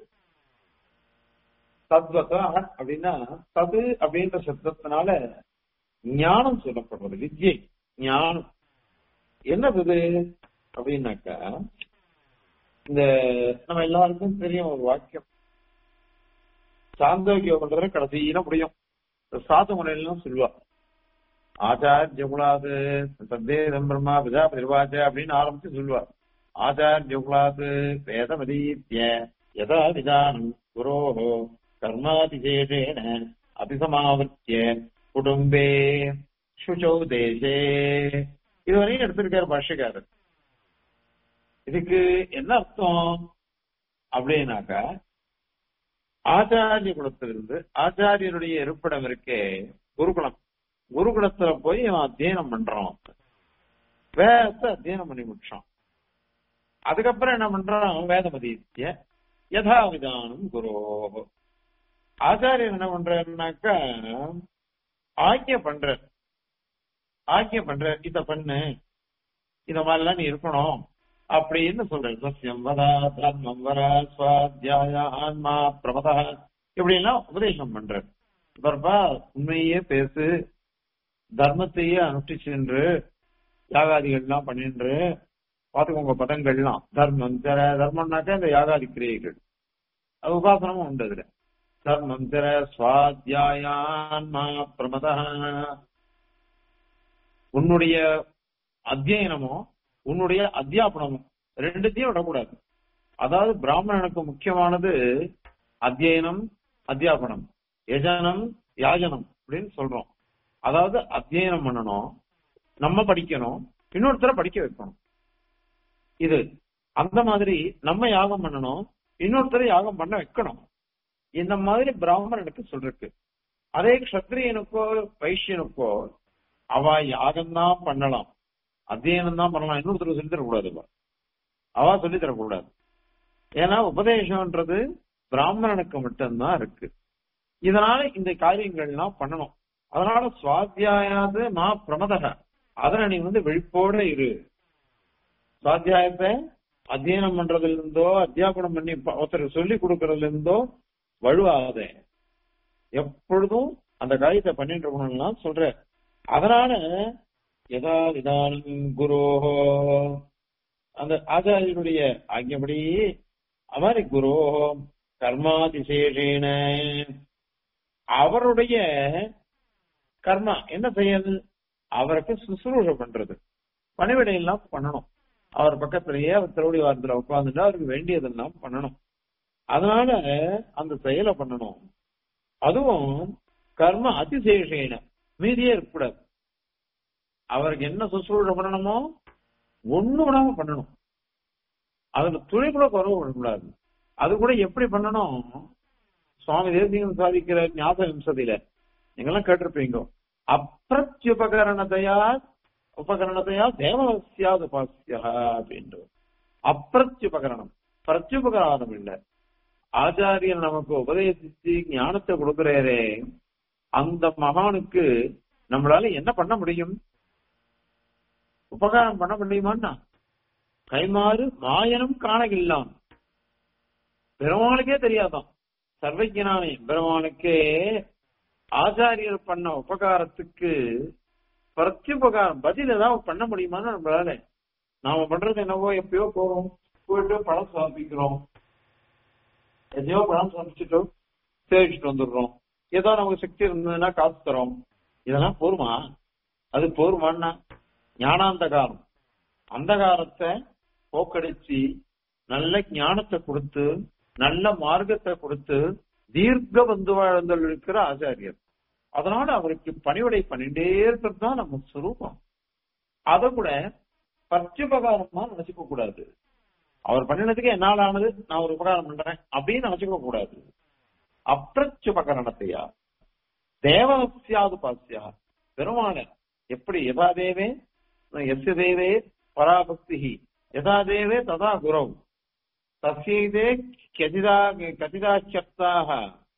தத்வத அப்படின்னா தது அப்படின்ற சப்தத்தினால ஞானம் சொல்லப்படுறது வித்யை ஞானம் என்னது இது அப்படின்னாக்கா இந்த நம்ம எல்லாருக்கும் தெரியும் ஒரு வாக்கியம் சாந்தோக்கியம் பண்றது கடைசியில முடியும் சாத முறையிலாம் சொல்லுவா ஆச்சாரிய குலாது சத்தேதம் பிரம்மா பிரஜாபதி நிர்வாச்ச அப்படின்னு ஆரம்பிச்சு சொல்லுவார் ஆச்சாரிய குலாது வேதமதீத்திய யதா விதானம் குரோஹோ கர்மாதிசேஷேன அபிசமாவத்திய குடும்பே சுச்சௌ தேசே இதுவரையும் எடுத்திருக்காரு பாஷ்யக்காரர் இதுக்கு என்ன அர்த்தம் அப்படின்னாக்கா ஆச்சாரிய குலத்திலிருந்து ஆச்சாரியருடைய இருப்பிடம் இருக்கே குருகுலம் குருகுலத்துல போய் அவன் அத்தியனம் பண்றான் வேதத்தை அத்தியனம் பண்ணி முடிச்சான் அதுக்கப்புறம் என்ன பண்றான் வேதமதித்திய யதாவிதானம் குரோ ஆச்சாரியர் என்ன பண்றாருனாக்கா ஆக்கிய பண்ற ஆக்கிய பண்ற இத பண்ணு இத மாதிரிலாம் நீ இருக்கணும் அப்படின்னு சொல்றேன் சசியம் வரா தர்மம் வரா சுவாத்தியாய ஆன்மா பிரமதா இப்படி எல்லாம் உபதேசம் பண்ற பர்பா உண்மையே பேசு தர்மத்தையே அனுஷ்டிச்சுன்று யாகாதிகள் எல்லாம் பண்ணின்று பாத்துக்கோங்க பதங்கள்லாம் தர்மம் தர தர்மம்னாக்கா இந்த யாகாதி கிரியைகள் அது உபாசனமும் உண்டு அதுல தர்மம் தர சுவாத்தியாயான்மா பிரமதா உன்னுடைய அத்தியனமோ உன்னுடைய அத்தியாபனமும் ரெண்டுத்தையும் விடக்கூடாது அதாவது பிராமணனுக்கு முக்கியமானது அத்தியனம் அத்தியாபனம் யஜனம் யாஜனம் அப்படின்னு சொல்றோம் அதாவது அத்தியனம் பண்ணணும் நம்ம படிக்கணும் இன்னொருத்தர படிக்க வைக்கணும் இது அந்த மாதிரி நம்ம யாகம் பண்ணணும் இன்னொருத்தரை யாகம் பண்ண வைக்கணும் இந்த மாதிரி பிராமணனுக்கு சொல்றக்கு அதே கஷத்திரியனுக்கோ வைசியனுக்கோ அவ யாகம் தான் பண்ணலாம் அத்தியனம் தான் பண்ணலாம் இன்னொருத்தர் சொல்லி தரக்கூடாது அவ சொல்லி தரக்கூடாது ஏன்னா உபதேசம்ன்றது பிராமணனுக்கு மட்டும்தான் இருக்கு இதனால இந்த காரியங்கள்லாம் பண்ணணும் அதனால சுவாத்தியாயாது மா பிரமதக அதனை நீ வந்து விழிப்போட இரு சுவாத்தியாயத்தை அத்தியனம் பண்றதுல இருந்தோ அத்தியாபனம் பண்ணி ஒருத்தர் சொல்லி கொடுக்கறதுல இருந்தோ வழுவாத எப்பொழுதும் அந்த காரியத்தை பண்ணிட்டு இருக்கணும்லாம் சொல்ற அதனால யதா விதானம் குரு அந்த ஆச்சாரியனுடைய ஆகியபடி அவரை குரு கர்மாதிசேஷேன அவருடைய கர்மா என்ன செய்யறது அவருக்கு சுசுரூஷ பண்றது பணிவிடையெல்லாம் பண்ணணும் அவர் பக்கத்திலேயே அவர் திருவடி வாரத்துல உட்கார்ந்துட்டு அவருக்கு வேண்டியதெல்லாம் பண்ணணும் அதனால அந்த செயலை பண்ணணும் அதுவும் கர்ம அதிசேஷேன மீதியே இருக்கக்கூடாது அவருக்கு என்ன சுசுரூஷ பண்ணணுமோ ஒண்ணு விடாம பண்ணணும் அதுல துணி கூட குறவு பண்ணக்கூடாது அது கூட எப்படி பண்ணணும் சுவாமி தேசியம் சாதிக்கிற ஞாபக விம்சதியில நீங்கெல்லாம் கேட்டிருப்பீங்க அப்பிரத்யுபகரணத்தையா உபகரணத்தையா தேவசியாது உபாசியா அப்படின்ற அப்பிரத்யுபகரணம் பிரத்யுபகரணம் இல்ல ஆச்சாரியர் நமக்கு உபதேசிச்சு ஞானத்தை கொடுக்கிறாரே அந்த மகானுக்கு நம்மளால என்ன பண்ண முடியும் உபகாரம் பண்ண முடியுமான்னா கைமாறு மாயனும் காணகில்லான் பெருமாளுக்கே தெரியாதான் சர்வஜனானே பெருமாளுக்கே ஆச்சாரியர் பண்ண உபகாரத்துக்கு பிரத்யுபகாரம் பதில் ஏதாவது பண்ண முடியுமான்னு நம்மளால நாம பண்றது என்னவோ எப்பயோ போறோம் போயிட்டு பழம் சமர்ப்பிக்கிறோம் எதையோ பழம் சமர்ப்பிச்சுட்டு சேவிச்சுட்டு வந்துடுறோம் ஏதோ நமக்கு சக்தி இருந்ததுன்னா காசு தரோம் இதெல்லாம் போருமா அது போருமான்னா ஞானாந்தகாரம் அந்தகாரத்தை போக்கடிச்சு நல்ல ஞானத்தை கொடுத்து நல்ல மார்க்கத்தை கொடுத்து தீர்க்க பந்து வாழ்ந்தல் இருக்கிற ஆச்சாரியர் அதனால அவருக்கு பணிவிடை பண்ணிட்டே இருக்கிறது தான் நம்ம சுரூபம் அதை கூட பட்சுபகாரமா நினைச்சுக்க கூடாது அவர் பண்ணினதுக்கு என்னால் ஆனது நான் ஒரு உபகாரம் பண்றேன் அப்படின்னு நினைச்சுக்க கூடாது அப்பிரச்சுபகரணத்தையா தேவசியாது பாசியா பெருமான எப்படி யதா தேவே எஸ்ய தேவே பராபக்தி யதா தேவே ததா குரவு தஸ்யைதே கதிதா கதிதாச்சப்தாக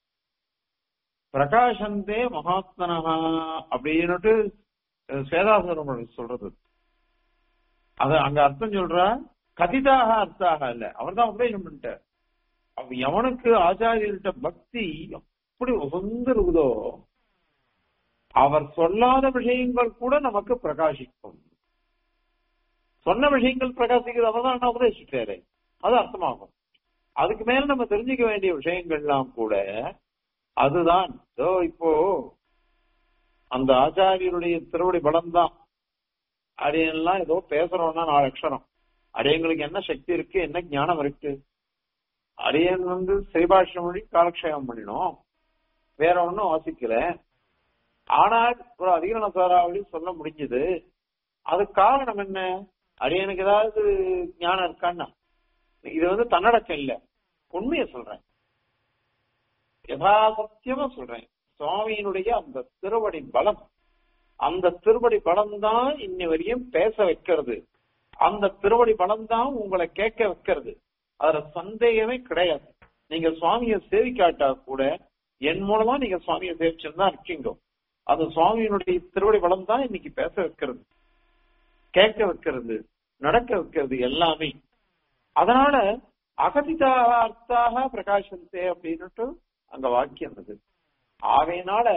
பிரகாசந்தே மகாத்மனஹா அப்படின்னுட்டு சேதாசுரம் சொல்றது அது அங்க அர்த்தம் சொல்றா கதிதாக அர்த்தாக இல்ல அவர் தான் உபதேசம் பண்ணிட்டார் அவ எவனுக்கு ஆச்சாரியர்கிட்ட பக்தி எப்படி உகந்து இருக்குதோ அவர் சொல்லாத விஷயங்கள் கூட நமக்கு பிரகாசிக்கும் சொன்ன விஷயங்கள் பிரகாசிக்கிறது அவர் தான் உபதேசிட்டாரு அது அர்த்தமாகும் அதுக்கு மேல நம்ம தெரிஞ்சுக்க வேண்டிய விஷயங்கள்லாம் கூட அதுதான் இதோ இப்போ அந்த ஆச்சாரியருடைய திருவடி பலம் தான் அடையெல்லாம் ஏதோ பேசுறோம்னா நாலு அக்ஷரம் அடையங்களுக்கு என்ன சக்தி இருக்கு என்ன ஞானம் இருக்கு அடையன் வந்து சிறைபாஷம் மொழி காலக்ஷேபம் பண்ணினோம் வேற ஒன்னும் வாசிக்கல ஆனால் ஒரு அதிகரண சாராவளி சொல்ல முடிஞ்சது அது காரணம் என்ன அடியனுக்கு ஏதாவது ஞானம் இருக்கான்னா இது வந்து தன்னடக்கம் இல்ல உண்மையை சொல்றேன் யதாசத்தியமா சொல்றேன் சுவாமியினுடைய அந்த திருவடி பலம் அந்த திருவடி பலம் தான் இன்னி வரையும் பேச வைக்கிறது அந்த திருவடி பலம் தான் உங்களை கேட்க வைக்கிறது அதுல சந்தேகமே கிடையாது நீங்க சுவாமியை சேவிக்காட்டா கூட என் மூலமா நீங்க சுவாமியை சேவிச்சிருந்தா இருக்கீங்க அந்த சுவாமியினுடைய திருவடி பலம் தான் இன்னைக்கு பேச வைக்கிறது கேட்க வைக்கிறது நடக்க வைக்கிறது எல்லாமே அதனால அகதிதாக அர்த்தாக பிரகாசந்தே அப்படின்னுட்டு அங்க வாக்கியம் இருந்தது ஆகையினால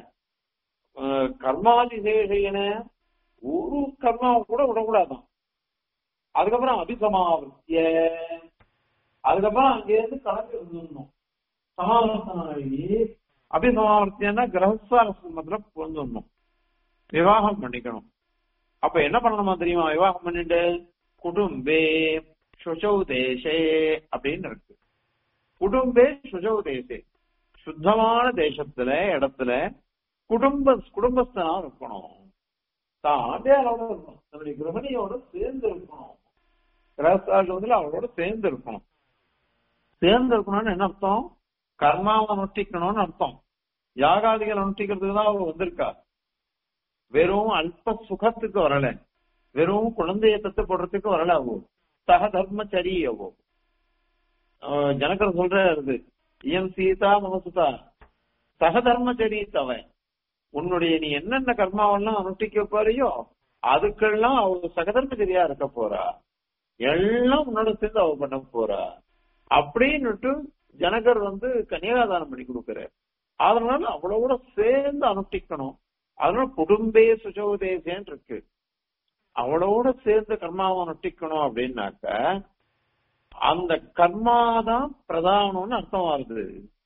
கர்மாதிசேஷன ஒரு கர்மாவை கூட விடக்கூடாதான் அதுக்கப்புறம் அபிசமாவர்த்திய அதுக்கப்புறம் அங்கேருந்து கலந்து வந்துடணும் சமாவர்த்தனாகி அபிசமாவர்த்தியன்னா கிரகஸ்தாரத்துல வந்துடணும் விவாகம் பண்ணிக்கணும் அப்ப என்ன பண்ணணுமா தெரியுமா விவாகம் பண்ணிட்டு குடும்பே சுஷௌ தேசே அப்படின்னு இருக்கு குடும்பே சுஷௌ தேசே சுத்தமான தேசத்துல இடத்துல குடும்ப குடும்பஸ்தனா இருக்கணும் தான் ஆண்டையாரோட இருக்கணும் தன்னுடைய கிரகணியோட சேர்ந்து இருக்கணும் கிரகஸ்தாசிரமத்துல அவளோட சேர்ந்து இருக்கணும் சேர்ந்து இருக்கணும்னு என்ன அர்த்தம் கர்மாவை அனுஷ்டிக்கணும்னு அர்த்தம் யாகாதிகள் அனுஷ்டிக்கிறதுக்கு தான் அவர் வந்திருக்கா வெறும் அல்ப சுகத்துக்கு வரல வெறும் குழந்தைய தத்து போடுறதுக்கு வரல அவோ சக தர்மச்சரி அவோ ஜனக்கர் சொல்றது இயம் சீதா மமசுதா சக தர்மச்சரி தவன் உன்னுடைய நீ என்னென்ன கர்மாவெல்லாம் அனுஷ்டிக்க போறியோ அதுக்கெல்லாம் அவ சகதர்மச்சரியா இருக்க போறா எல்லாம் உன்னோட சேர்ந்து அவ பண்ண போறா அப்படின்னுட்டு ஜனகர் வந்து கன்னியாதானம் பண்ணி கொடுக்கிறார் அதனால அவளோட சேர்ந்து அனுஷ்டிக்கணும் அதனால குடும்பே சுஜோதேசேன்னு இருக்கு அவளோட சேர்ந்து கர்மாவை அனுஷ்டிக்கணும் அப்படின்னாக்க அந்த கர்மாதான் பிரதானம்னு அர்த்தம் வருது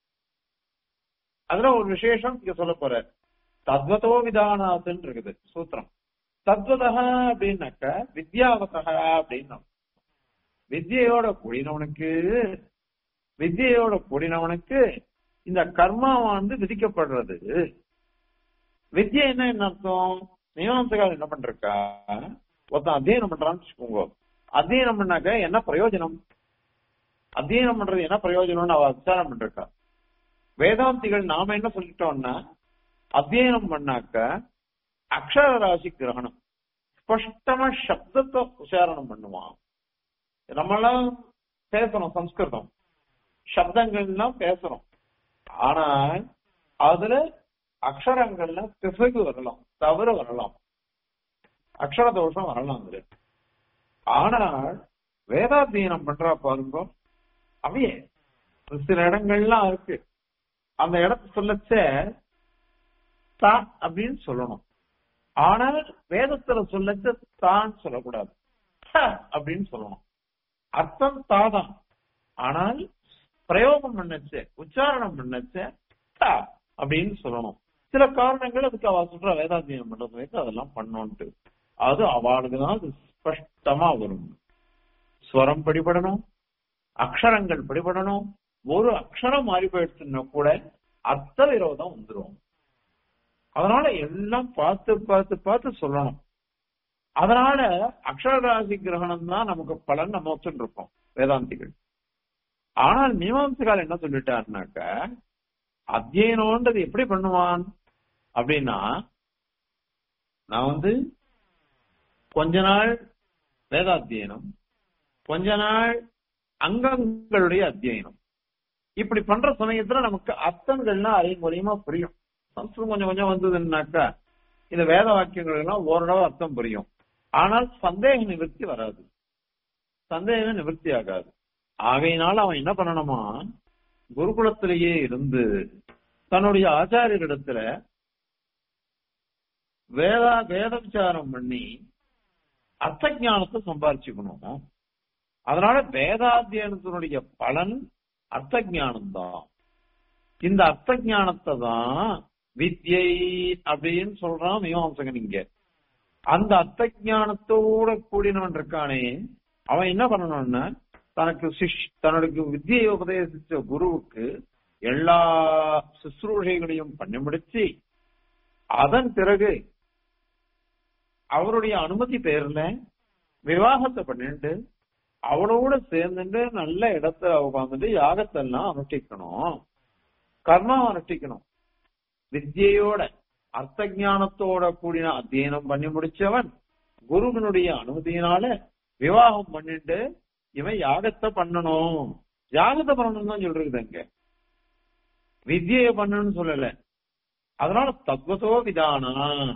அதுல ஒரு விசேஷம் இங்க சொல்ல போற தத்வதோ விதானாத்துன்னு இருக்குது சூத்திரம் தத்வதா அப்படின்னாக்க வித்யாவதா அப்படின்னா வித்யோட கூடினவனுக்கு வித்யோட கூடினவனுக்கு இந்த கர்மா வந்து விதிக்கப்படுறது வித்யா என்ன என்ன அர்த்தம் மீமாம்சகால் என்ன பண்றா ஒருத்தன் அத்தியனம் பண்றான்னு வச்சுக்கோங்க அத்தியனம் பண்ணாக்க என்ன பிரயோஜனம் அத்தியனம் பண்றது என்ன பிரயோஜனம்னு அவ விசாரம் பண்றா வேதாந்திகள் நாம என்ன சொல்லிட்டோம்னா அத்தியனம் பண்ணாக்க அக்ஷர ராசி கிரகணம் ஸ்பஷ்டமா சப்தத்தை உச்சாரணம் பண்ணுவான் நம்மளாம் பேசுறோம் சம்ஸ்கிருதம் சப்தங்கள்லாம் பேசுறோம் ஆனா அதுல அக்ஷரங்கள்ல பிசகு வரலாம் தவறு வரலாம் அக்ஷர தோஷம் வரலாம் அதுல ஆனால் வேதாத்தியனம் பண்றா பாருங்க அவையே ஒரு சில இடங்கள்லாம் இருக்கு அந்த இடத்த சொல்லச்ச தா அப்படின்னு சொல்லணும் ஆனால் வேதத்துல சொல்லச்ச தான் சொல்லக்கூடாது த அப்படின்னு சொல்லணும் அர்த்தம் தாதான் ஆனால் பிரயோகம் பண்ணச்ச உச்சாரணம் பண்ணச்ச த அப்படின்னு சொல்லணும் சில காரணங்கள் அதுக்கு அவ சொல்ற வேதாத்தியம் பண்றதுக்கு அதெல்லாம் பண்ணோன்ட்டு அது அவளுக்கு தான் அது ஸ்பஷ்டமா வரும் ஸ்வரம் படிபடணும் அக்ஷரங்கள் படிபடணும் ஒரு அக்ஷரம் மாறி போயிடுச்சுன்னா கூட அர்த்த விரோதம் வந்துடும் அதனால எல்லாம் பார்த்து பார்த்து பார்த்து சொல்லணும் அதனால அக்ஷரராசி கிரகணம் தான் நமக்கு பலன் நம்ம வச்சுட்டு இருக்கோம் வேதாந்திகள் ஆனால் மீமாம்சகால் என்ன சொல்லிட்டாருனாக்க அத்தியனம்ன்றது எப்படி பண்ணுவான் அப்படின்னா நான் வந்து கொஞ்ச நாள் வேதாத்தியனம் கொஞ்ச நாள் அங்கங்களுடைய அத்தியனம் இப்படி பண்ற சமயத்துல நமக்கு அர்த்தங்கள்லாம் அரைமுறையுமா புரியும் சம்ஸ்கிருதம் கொஞ்சம் கொஞ்சம் வந்ததுன்னாக்கா இந்த வேத வாக்கியங்கள் எல்லாம் ஓரளவு அர்த்தம் புரியும் ஆனால் சந்தேக நிவர்த்தி வராது சந்தேக நிவர்த்தி ஆகாது ஆகையினால அவன் என்ன பண்ணணுமா குருகுலத்திலேயே இருந்து தன்னுடைய ஆச்சாரியரிடத்துல வேதா வேத விசாரம் பண்ணி அர்த்த ஞானத்தை சம்பாரிச்சுக்கணும் அதனால வேதாத்தியனத்தினுடைய பலன் அர்த்த ஞானம் தான் இந்த அர்த்த ஞானத்தை தான் வித்யை அப்படின்னு சொல்றான் மீமாம்சகன் இங்க அந்த அர்த்த ஞானத்தோட கூடினவன் இருக்கானே அவன் என்ன பண்ணணும்னா தனக்கு சிஷ் தன்னுடைய வித்தியை உபதேசிச்ச குருவுக்கு எல்லா சுশ্ரூஷைகளையும் பண்ணி முடிச்சு அதன் பிறகு அவருடைய அனுமதி பேர்ல விவாகத்தை பண்ணிட்டு அவளோட சேர்ந்துட்டு நல்ல இடத்துல உட்காந்துட்டு யாகத்தெல்லாம் அனுஷ்டிக்கணும் கர்மாவை அனுஷ்டிக்கணும் வித்யையோட அர்த்த ஞானத்தோட கூடின அத்தியனம் பண்ணி முடிச்சவன் குருவினுடைய அனுமதியினால விவாகம் பண்ணிட்டு இவன் யாகத்தை பண்ணணும் யாகத்தை பண்ணணும் தான் சொல்றது அங்க வித்யை பண்ணணும்னு சொல்லல அதனால தத்வதோ விதானா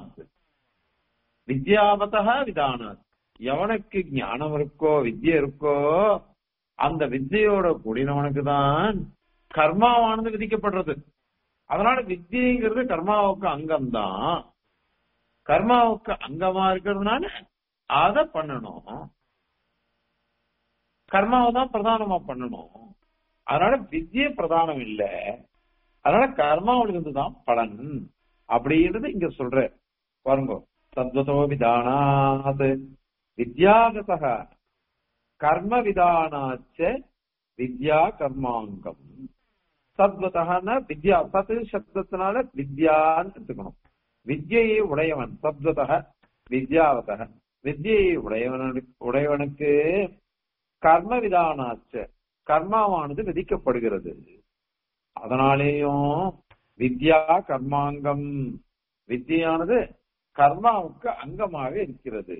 வித்யாவதா விதானாத் எவனுக்கு ஞானம் இருக்கோ வித்யை இருக்கோ அந்த வித்யோட கூடினவனுக்கு தான் கர்மாவானது விதிக்கப்படுறது அதனால வித்யங்கிறது கர்மாவுக்கு அங்கம்தான் கர்மாவுக்கு அங்கமா இருக்கிறதுனால அத பண்ணணும் கர்மாவை தான் பிரதானமா பண்ணணும் அதனால வித்யை பிரதானம் இல்ல அதனால கர்மாவுக்கு இருந்துதான் பலன் அப்படின்றது இங்க சொல்ற பாருங்க தத்வதோ விதானாத் வித்யாகத கர்ம விதானாச்ச வித்யா கர்மாங்கம் தத்வதன வித்யா தத் சப்தத்தினால வித்யான்னு எடுத்துக்கணும் வித்யை உடையவன் தத்வத வித்யாவத வித்யை உடையவனுக்கு உடையவனுக்கு கர்ம விதானாச்ச கர்மாவானது விதிக்கப்படுகிறது அதனாலேயும் வித்யா கர்மாங்கம் வித்தியானது கர்மாவுக்கு அங்கமாக இருக்கிறது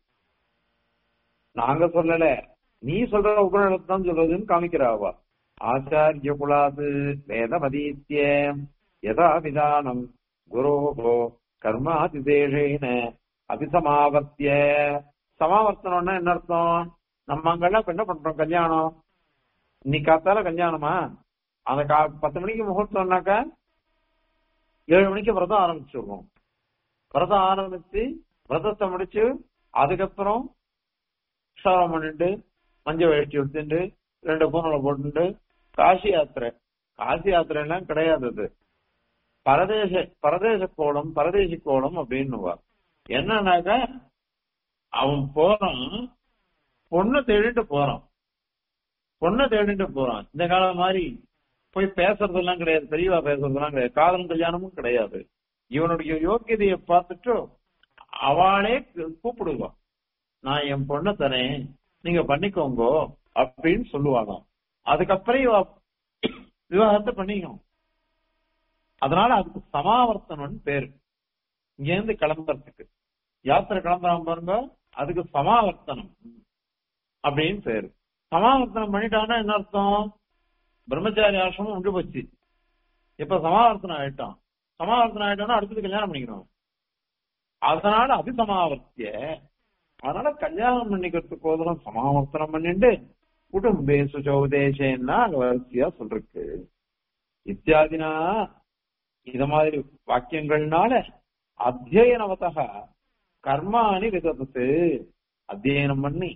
நாங்க சொல்லல நீ சொல்ற உபநிடத்தை தான் சொல்றதுன்னு காமிக்கிறாவா ஆச்சாரிய குலாது வேதமதீத்திய யதா விதானம் குரோகோ கர்மாதிதேஷேன அபிசமாவர்த்திய சமாவர்த்தனம்னா என்ன அர்த்தம் நம்ம அங்கெல்லாம் இப்ப என்ன பண்றோம் கல்யாணம் இன்னைக்கு காத்தால கல்யாணமா அந்த கா பத்து மணிக்கு முகூர்த்தம்னாக்கா ஏழு மணிக்கு விரதம் ஆரம்பிச்சிருவோம் விரதம் ஆரம்பிச்சு விரதத்தை முடிச்சு அதுக்கப்புறம் ஸ்நானம் பண்ணிட்டு மஞ்சள் வேஷ்டி எடுத்துட்டு ரெண்டு பூனலை போட்டுட்டு காசி யாத்திரை காசி யாத்திரை எல்லாம் கிடையாது அது பரதேச பரதேச கோலம் பரதேசி கோலம் அப்படின்னு என்னன்னாக்கா அவன் போறான் பொண்ணை தேடிட்டு போறான் பொண்ணை தேடிட்டு போறான் இந்த காலம் மாதிரி போய் பேசுறதெல்லாம் கிடையாது தெளிவா பேசுறதெல்லாம் கிடையாது காதலும் கல்யாணமும் கிடையாது இவனுடைய யோக்கியதையை பார்த்துட்டு அவளே கூப்பிடுவான் நான் என் பொண்ணை தரேன் நீங்க பண்ணிக்கோங்க அப்படின்னு சொல்லுவாங்க அதுக்கப்புறம் இவ விவாகத்தை பண்ணிக்கணும் அதனால அதுக்கு சமாவர்த்தனம்னு பேரு இங்க இருந்து கிளம்புறதுக்கு யாத்திரை கிளம்புறான் பாருங்க அதுக்கு சமாவர்த்தனம் அப்படின்னு பேரு சமாவர்த்தனம் பண்ணிட்டான்னா என்ன அர்த்தம் பிரம்மச்சாரி ஆசிரமம் உண்டு போச்சு இப்ப சமாவர்த்தனம் ஆயிட்டான் சமாவர்த்தனம் ஆயிட்டோம்னா அடுத்தது கல்யாணம் பண்ணிக்கணும் அதனால அபிசமாவர்த்திய அதனால கல்யாணம் பண்ணிக்கிறதுக்கு போதும் சமாவர்த்தனம் பண்ணிட்டு குடும்பே சுச்சோபதேசம்னா அங்க வரிசையா சொல்றக்கு இத்தியாதினா இத மாதிரி வாக்கியங்கள்னால அத்தியனவதக கர்மாணி விதத்து அத்தியனம் பண்ணி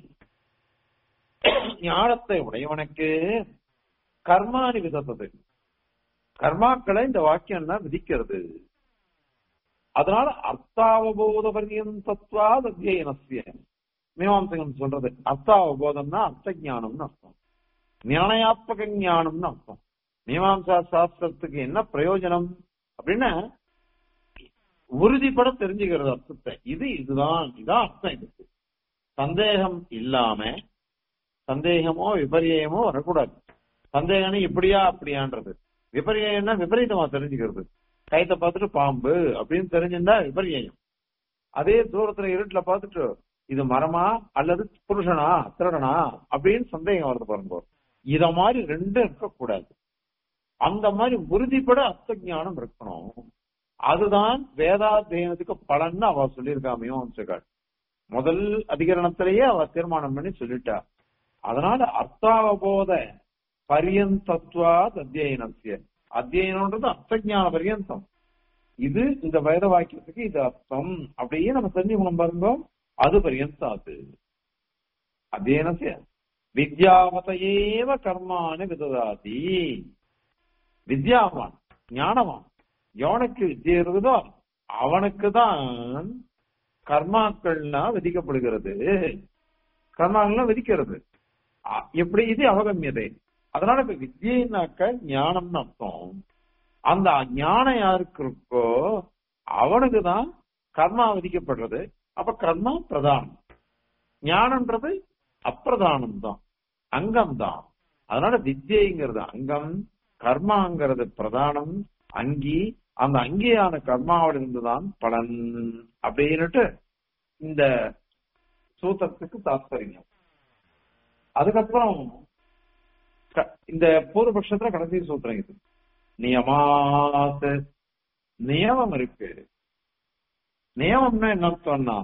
ஞானத்தை உடையவனுக்கு கர்மாணி விதத்தது கர்மாக்களை இந்த வாக்கியம் தான் விதிக்கிறது அதனால அர்த்தாவபோத பரியந்தத்வா அத்தியனசிய மீமாம்சகம் சொல்றது அர்த்தாவபோதம்னா அர்த்த ஞானம்னு அர்த்தம் நிர்ணயாத்மக ஞானம்னு அர்த்தம் மீமாம்சா சாஸ்திரத்துக்கு என்ன பிரயோஜனம் அப்படின்னா உறுதிப்பட தெரிஞ்சுக்கிறது அர்த்தத்தை இது இதுதான் இதான் அர்த்தம் இதுக்கு சந்தேகம் இல்லாம சந்தேகமோ விபரியமோ வரக்கூடாது சந்தேகம்னு இப்படியா அப்படியான்றது விபரியம்னா விபரீதமா தெரிஞ்சுக்கிறது கைத்தை பார்த்துட்டு பாம்பு அப்படின்னு தெரிஞ்சிருந்தா விபரியம் அதே தூரத்துல இருட்டுல பார்த்துட்டு இது மரமா அல்லது புருஷனா திருடனா அப்படின்னு சந்தேகம் வருது பாருங்க இத மாதிரி ரெண்டும் இருக்கக்கூடாது அந்த மாதிரி உறுதிப்பட அர்த்த ஞானம் இருக்கணும் அதுதான் வேதாத்தியனத்துக்கு பலன்னு அவ சொல்லியிருக்காமையும் அம்சகாள் முதல் அதிகரணத்திலேயே அவ தீர்மானம் பண்ணி சொல்லிட்டா அதனால அர்த்தாவபோத பரியந்தத்வாத் அத்தியனசிய அத்தியனம்ன்றது அர்த்தஞான பரியந்தம் இது இந்த வேத வாக்கியத்துக்கு இது அர்த்தம் அப்படியே நம்ம தெரிஞ்சுக்கணும் பாருங்க அது பரியந்தம் அது அத்தியனசிய வித்யாவதையேவ கர்மானு விததாதி வித்யாவான் ஞானவான் எவனுக்கு வித்தியை இருக்குதோ அவனுக்கு தான் கர்மாக்கள்லாம் விதிக்கப்படுகிறது கர்மாக்கள்லாம் விதிக்கிறது அ- எப்படி இது அவகமியதை அதனால இப்ப வித்தியினாக்க ஞானம்னு அர்த்தம் அந்த ஞானம் யாருக்கு இருக்கோ அவனுக்கு தான் கர்மா விதிக்கப்படுறது அப்ப கர்மா பிரதானம் ஞானம்ன்றது அப்பிரதானம் தான் அங்கம் தான் அதனால வித்யைங்கிறது அங்கம் கர்மாங்கிறது பிரதானம் அங்கி அந்த அங்கியான கர்மாவில் இருந்துதான் பலன் அப்படின்னுட்டு இந்த சூத்திரத்துக்கு தாத்பரியம் அதுக்கப்புறம் க- இந்த பூர்வபக்ஷத்துல கடைசி சூத்திரம் இது நியமாத் நியமம் இருக்கு நியமம்னா என்ன அர்த்தம்னா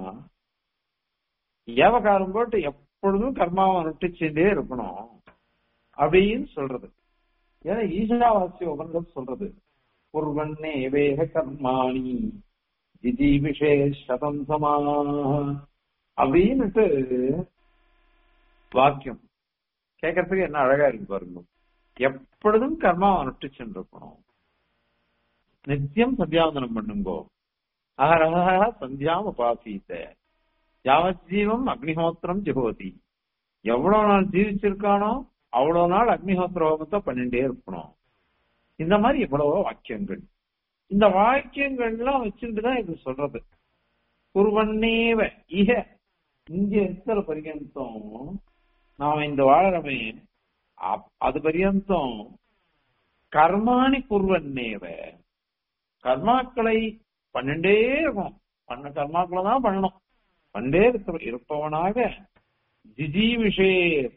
ஏவகாரம் போட்டு எப்பொழுதும் கர்மாவை நுட்டிச்சுட்டே இருக்கணும் அப்படின்னு சொல்றது ஏன்னா ஈஷாவாசிய உபனிஷத் சொல்றது குர்வன்னே வேக கர்மாணி ஜிஜி விஷே சதம் சமா அப்படின்னுட்டு வாக்கியம் கேட்கறதுக்கு என்ன அழகா இருக்கு பாருங்க எப்பொழுதும் கர்மாவை நுட்டிச்சுட்டு இருக்கணும் நித்தியம் சந்தியாவந்தனம் பண்ணுங்கோ அகரக சந்தியாம் உபாசீத்த யாவத் ஜீவம் அக்னிஹோத்திரம் ஜெகோதி எவ்வளவு நாள் ஜீவிச்சிருக்கானோ அவ்வளவு நாள் அக்னிஹோத்திர ஹோமத்தை பண்ணிட்டே இருக்கணும் இந்த மாதிரி எவ்வளவோ வாக்கியங்கள் இந்த வாக்கியங்கள்லாம் வச்சுட்டு தான் இது சொல்றது குருவன்னேவ இக இங்க இருக்கிற பரியந்தம் நாம இந்த வாழறமே அப்- அது பரியந்தம் கர்மாணி குருவன்னேவ கர்மாக்களை பண்ணிட்டே இருக்கணும் பண்ண கர்மாக்களை தான் பண்ணணும் பண்ணிட்டே இருக்க இருப்பவனாக ஜிஜி விஷே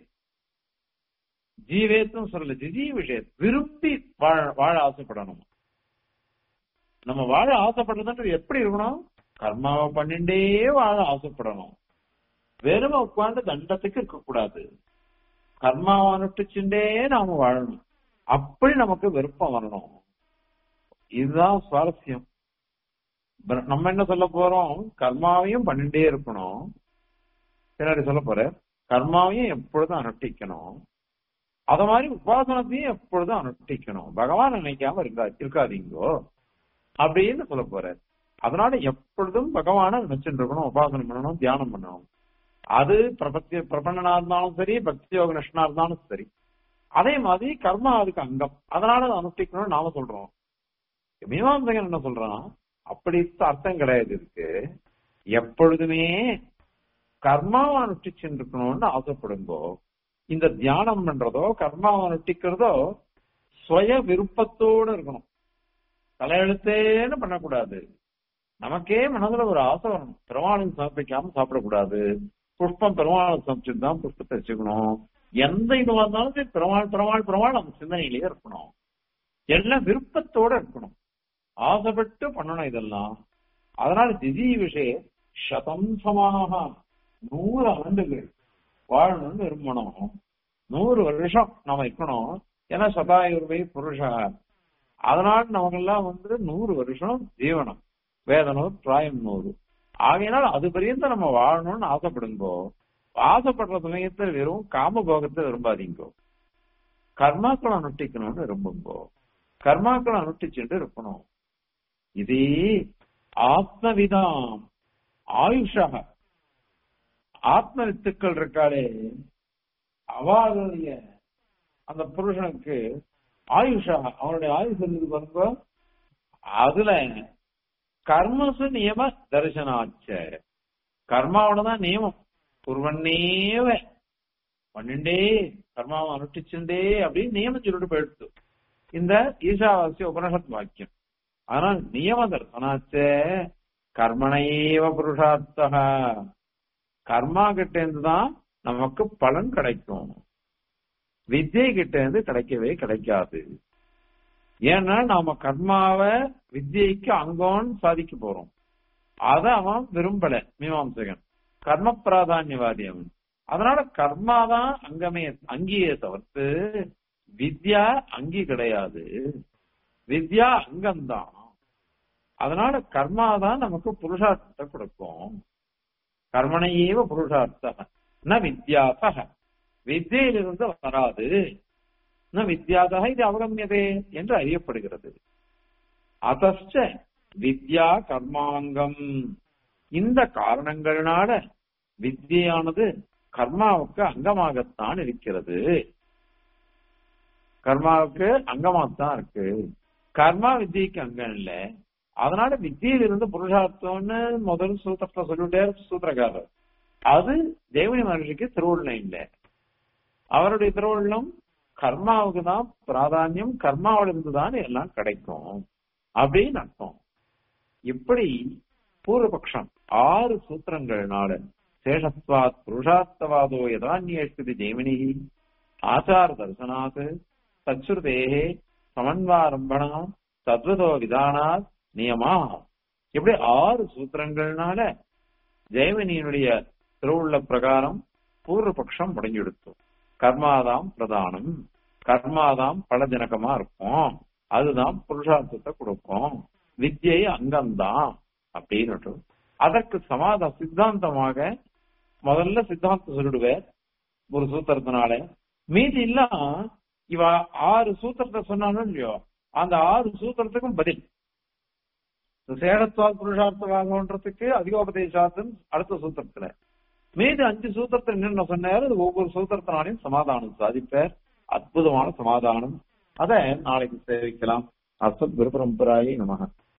ஜீவேத்தும் சொல்லல ஜிஜி விஷய விரும்பி வாழ வாழ ஆசைப்படணும் நம்ம வாழ ஆசைப்படுறதுன்றது எப்படி இருக்கணும் கர்மாவை பண்ணிட்டே வாழ ஆசைப்படணும் வெறும் உட்கார்ந்து தண்டத்துக்கு இருக்கக்கூடாது கர்மாவை அனுஷ்டிச்சுட்டே நாம வாழணும் அப்படி நமக்கு விருப்பம் வரணும் இதுதான் சுவாரஸ்யம் பிர- நம்ம என்ன சொல்ல போறோம் கர்மாவையும் பண்ணிட்டே இருக்கணும் பின்னாடி சொல்ல போற கர்மாவையும் எப்பொழுதும் அனுஷ்டிக்கணும் அத மாதிரி உபாசனத்தையும் எப்பொழுதும் அனுஷ்டிக்கணும் பகவான் நினைக்காம இருக்கா இருக்காதீங்கோ அப்படின்னு சொல்ல போற அதனால எப்பொழுதும் பகவானை நினைச்சுட்டு இருக்கணும் உபாசனம் பண்ணணும் தியானம் பண்ணணும் அது பிரபத்திய பிரபண்ணனா இருந்தாலும் சரி பக்தி யோக நிஷ்ணா இருந்தாலும் சரி அதே மாதிரி கர்மா அதுக்கு அங்கம் அதனால அதை அனுஷ்டிக்கணும்னு நாம சொல்றோம் மீமாம்சகன் என்ன சொல்றான் அப்படி அர்த்தம் கிடையாது இருக்கு எப்பொழுதுமே கர்மாவை அனுஷ்டிச்சுட்டு இருக்கணும்னு ஆசைப்படுங்கோ இந்த தியானம் பண்றதோ கர்மாவை அனுஷ்டிக்கிறதோ சுய விருப்பத்தோடு இருக்கணும் தலையெழுத்தேன்னு பண்ணக்கூடாது நமக்கே மனதுல ஒரு ஆசை வரணும் பெருமாளுக்கு சமர்ப்பிக்காம சாப்பிடக்கூடாது புஷ்பம் பெருமாளுக்கு சமைச்சிட்டு தான் புஷ்பத்தை வச்சுக்கணும் எந்த இதுவா இருந்தாலும் சரி பெருமாள் பெருமாள் பெருமாள் நம்ம சிந்தனையிலேயே இருக்கணும் எல்லாம் விருப்பத்தோட இருக்கணும் ஆசைப்பட்டு பண்ணணும் இதெல்லாம் அதனால திதி விஷய சதம் சமாக நூறு ஆண்டுகள் வாழணும்னு விரும்பணும் நூறு வருஷம் நாம இருக்கணும் ஏன்னா சதாயுர்வை புருஷா அதனால நமக்கெல்லாம் வந்து நூறு வருஷம் ஜீவனம் வேதனூர் பிராயம் நூறு ஆகையினால் அது பரியந்த நம்ம வாழணும்னு ஆசைப்படுங்கோ ஆசைப்படுற சமயத்தில் வெறும் காம போகத்தை விரும்பாதீங்கோ கர்மாக்களை அனுஷ்டிக்கணும்னு விரும்புங்கோ கர்மாக்களை அனுஷ்டிச்சுட்டு இருக்கணும் இது ஆத்மவிதாம் ஆயுஷா ஆத்ம வித்துக்கள் இருக்காளே அவளுடைய அந்த புருஷனுக்கு ஆயுஷா அவனுடைய ஆயுஷ் இருந்தது பாருங்க அதுல கர்மசு நியம தரிசனாச்ச கர்மாவோட தான் நியமம் ஒருவன்னேவ பண்ணிண்டே கர்மாவை அனுஷ்டிச்சுண்டே அப்படின்னு நியமம் சொல்லிட்டு போயிடுத்து இந்த ஈஷாவாசிய உபனிஷத் வாக்கியம் ஆனால் நியம தர்சனாச்ச கர்மணையேவ புருஷார்த்தக கர்மா கிட்ட இருந்து தான் நமக்கு பலன் கிடைக்கும் வித்யை கிட்ட இருந்து கிடைக்கவே கிடைக்காது ஏன்னா நாம கர்மாவை வித்யைக்கு அங்கோன்னு சாதிக்க போறோம் அத அவன் விரும்பல மீமாம்சகன் கர்ம பிராதான்யவாதி அவன் அதனால கர்மா தான் அங்கமே அங்கியே தவிர்த்து வித்யா அங்கி கிடையாது வித்யா அங்கம்தான் அதனால கர்மா தான் நமக்கு புருஷார்த்தத்தை கொடுக்கும் கர்மனையேவ புருஷார்த்த ந வித்யாசக வித்தியிலிருந்து வராது ந வித்யாசக இது அவகமியதே என்று அறியப்படுகிறது அதச்ச வித்யா கர்மாங்கம் இந்த காரணங்கள்னால வித்தியானது கர்மாவுக்கு அங்கமாகத்தான் இருக்கிறது கர்மாவுக்கு அங்கமாகத்தான் இருக்கு கர்மா வித்தியைக்கு அங்கம் இல்ல அதனால வித்தியிலிருந்து புருஷார்த்தம்னு முதல் சூத்திரத்தை சொல்லிட்டே சூத்திரக்காரர் அது தேவனி மகர்ஷிக்கு திருவள்ளம் இல்ல அவருடைய திருவள்ளம் கர்மாவுக்கு தான் பிராதானியம் கர்மாவில இருந்து தான் எல்லாம் கிடைக்கும் அப்படின்னு அர்த்தம் இப்படி பூர்வபக்ஷம் ஆறு சூத்திரங்கள்னால சேஷத்வாத் புருஷார்த்தவாதோ யதான்யேஷ்டி ஜெய்மினி ஆச்சார தர்சனாத் தச்சுருதேகே சமன்வாரம்பணா தத்வதோ விதானாத் நியமா இப்படி ஆறு சூத்திரங்கள்னால ஜெயமினியினுடைய திருவுள்ள பிரகாரம் பூர்வபக்ஷம் முடங்கிடுத்து கர்மாதாம் பிரதானம் கர்மாதாம் பலஜனகமா இருக்கும் அதுதான் புருஷார்த்தத்தை கொடுக்கும் வித்யை அங்கம்தான் அப்படின்னு அதற்கு சமாத சித்தாந்தமாக முதல்ல சித்தாந்தம் சொல்லிடுவேன் ஒரு சூத்திரத்தினால மீதி எல்லாம் இவ ஆறு சூத்திரத்தை சொன்னாலும் இல்லையோ அந்த ஆறு சூத்திரத்துக்கும் பதில் சேடத்வால் புருஷார்த்தவாகன்றதுக்கு அதிகோபதேசாத்தன் அடுத்த சூத்திரத்துல மீது அஞ்சு சூத்திரத்தை என்னென்ன சொன்னாரு அது ஒவ்வொரு சூத்திரத்தினாலையும் சமாதானம் சாதிப்பார் அற்புதமான சமாதானம் அதை நாளைக்கு சேவிக்கலாம் அசத் குரு பரம்பராயை நமக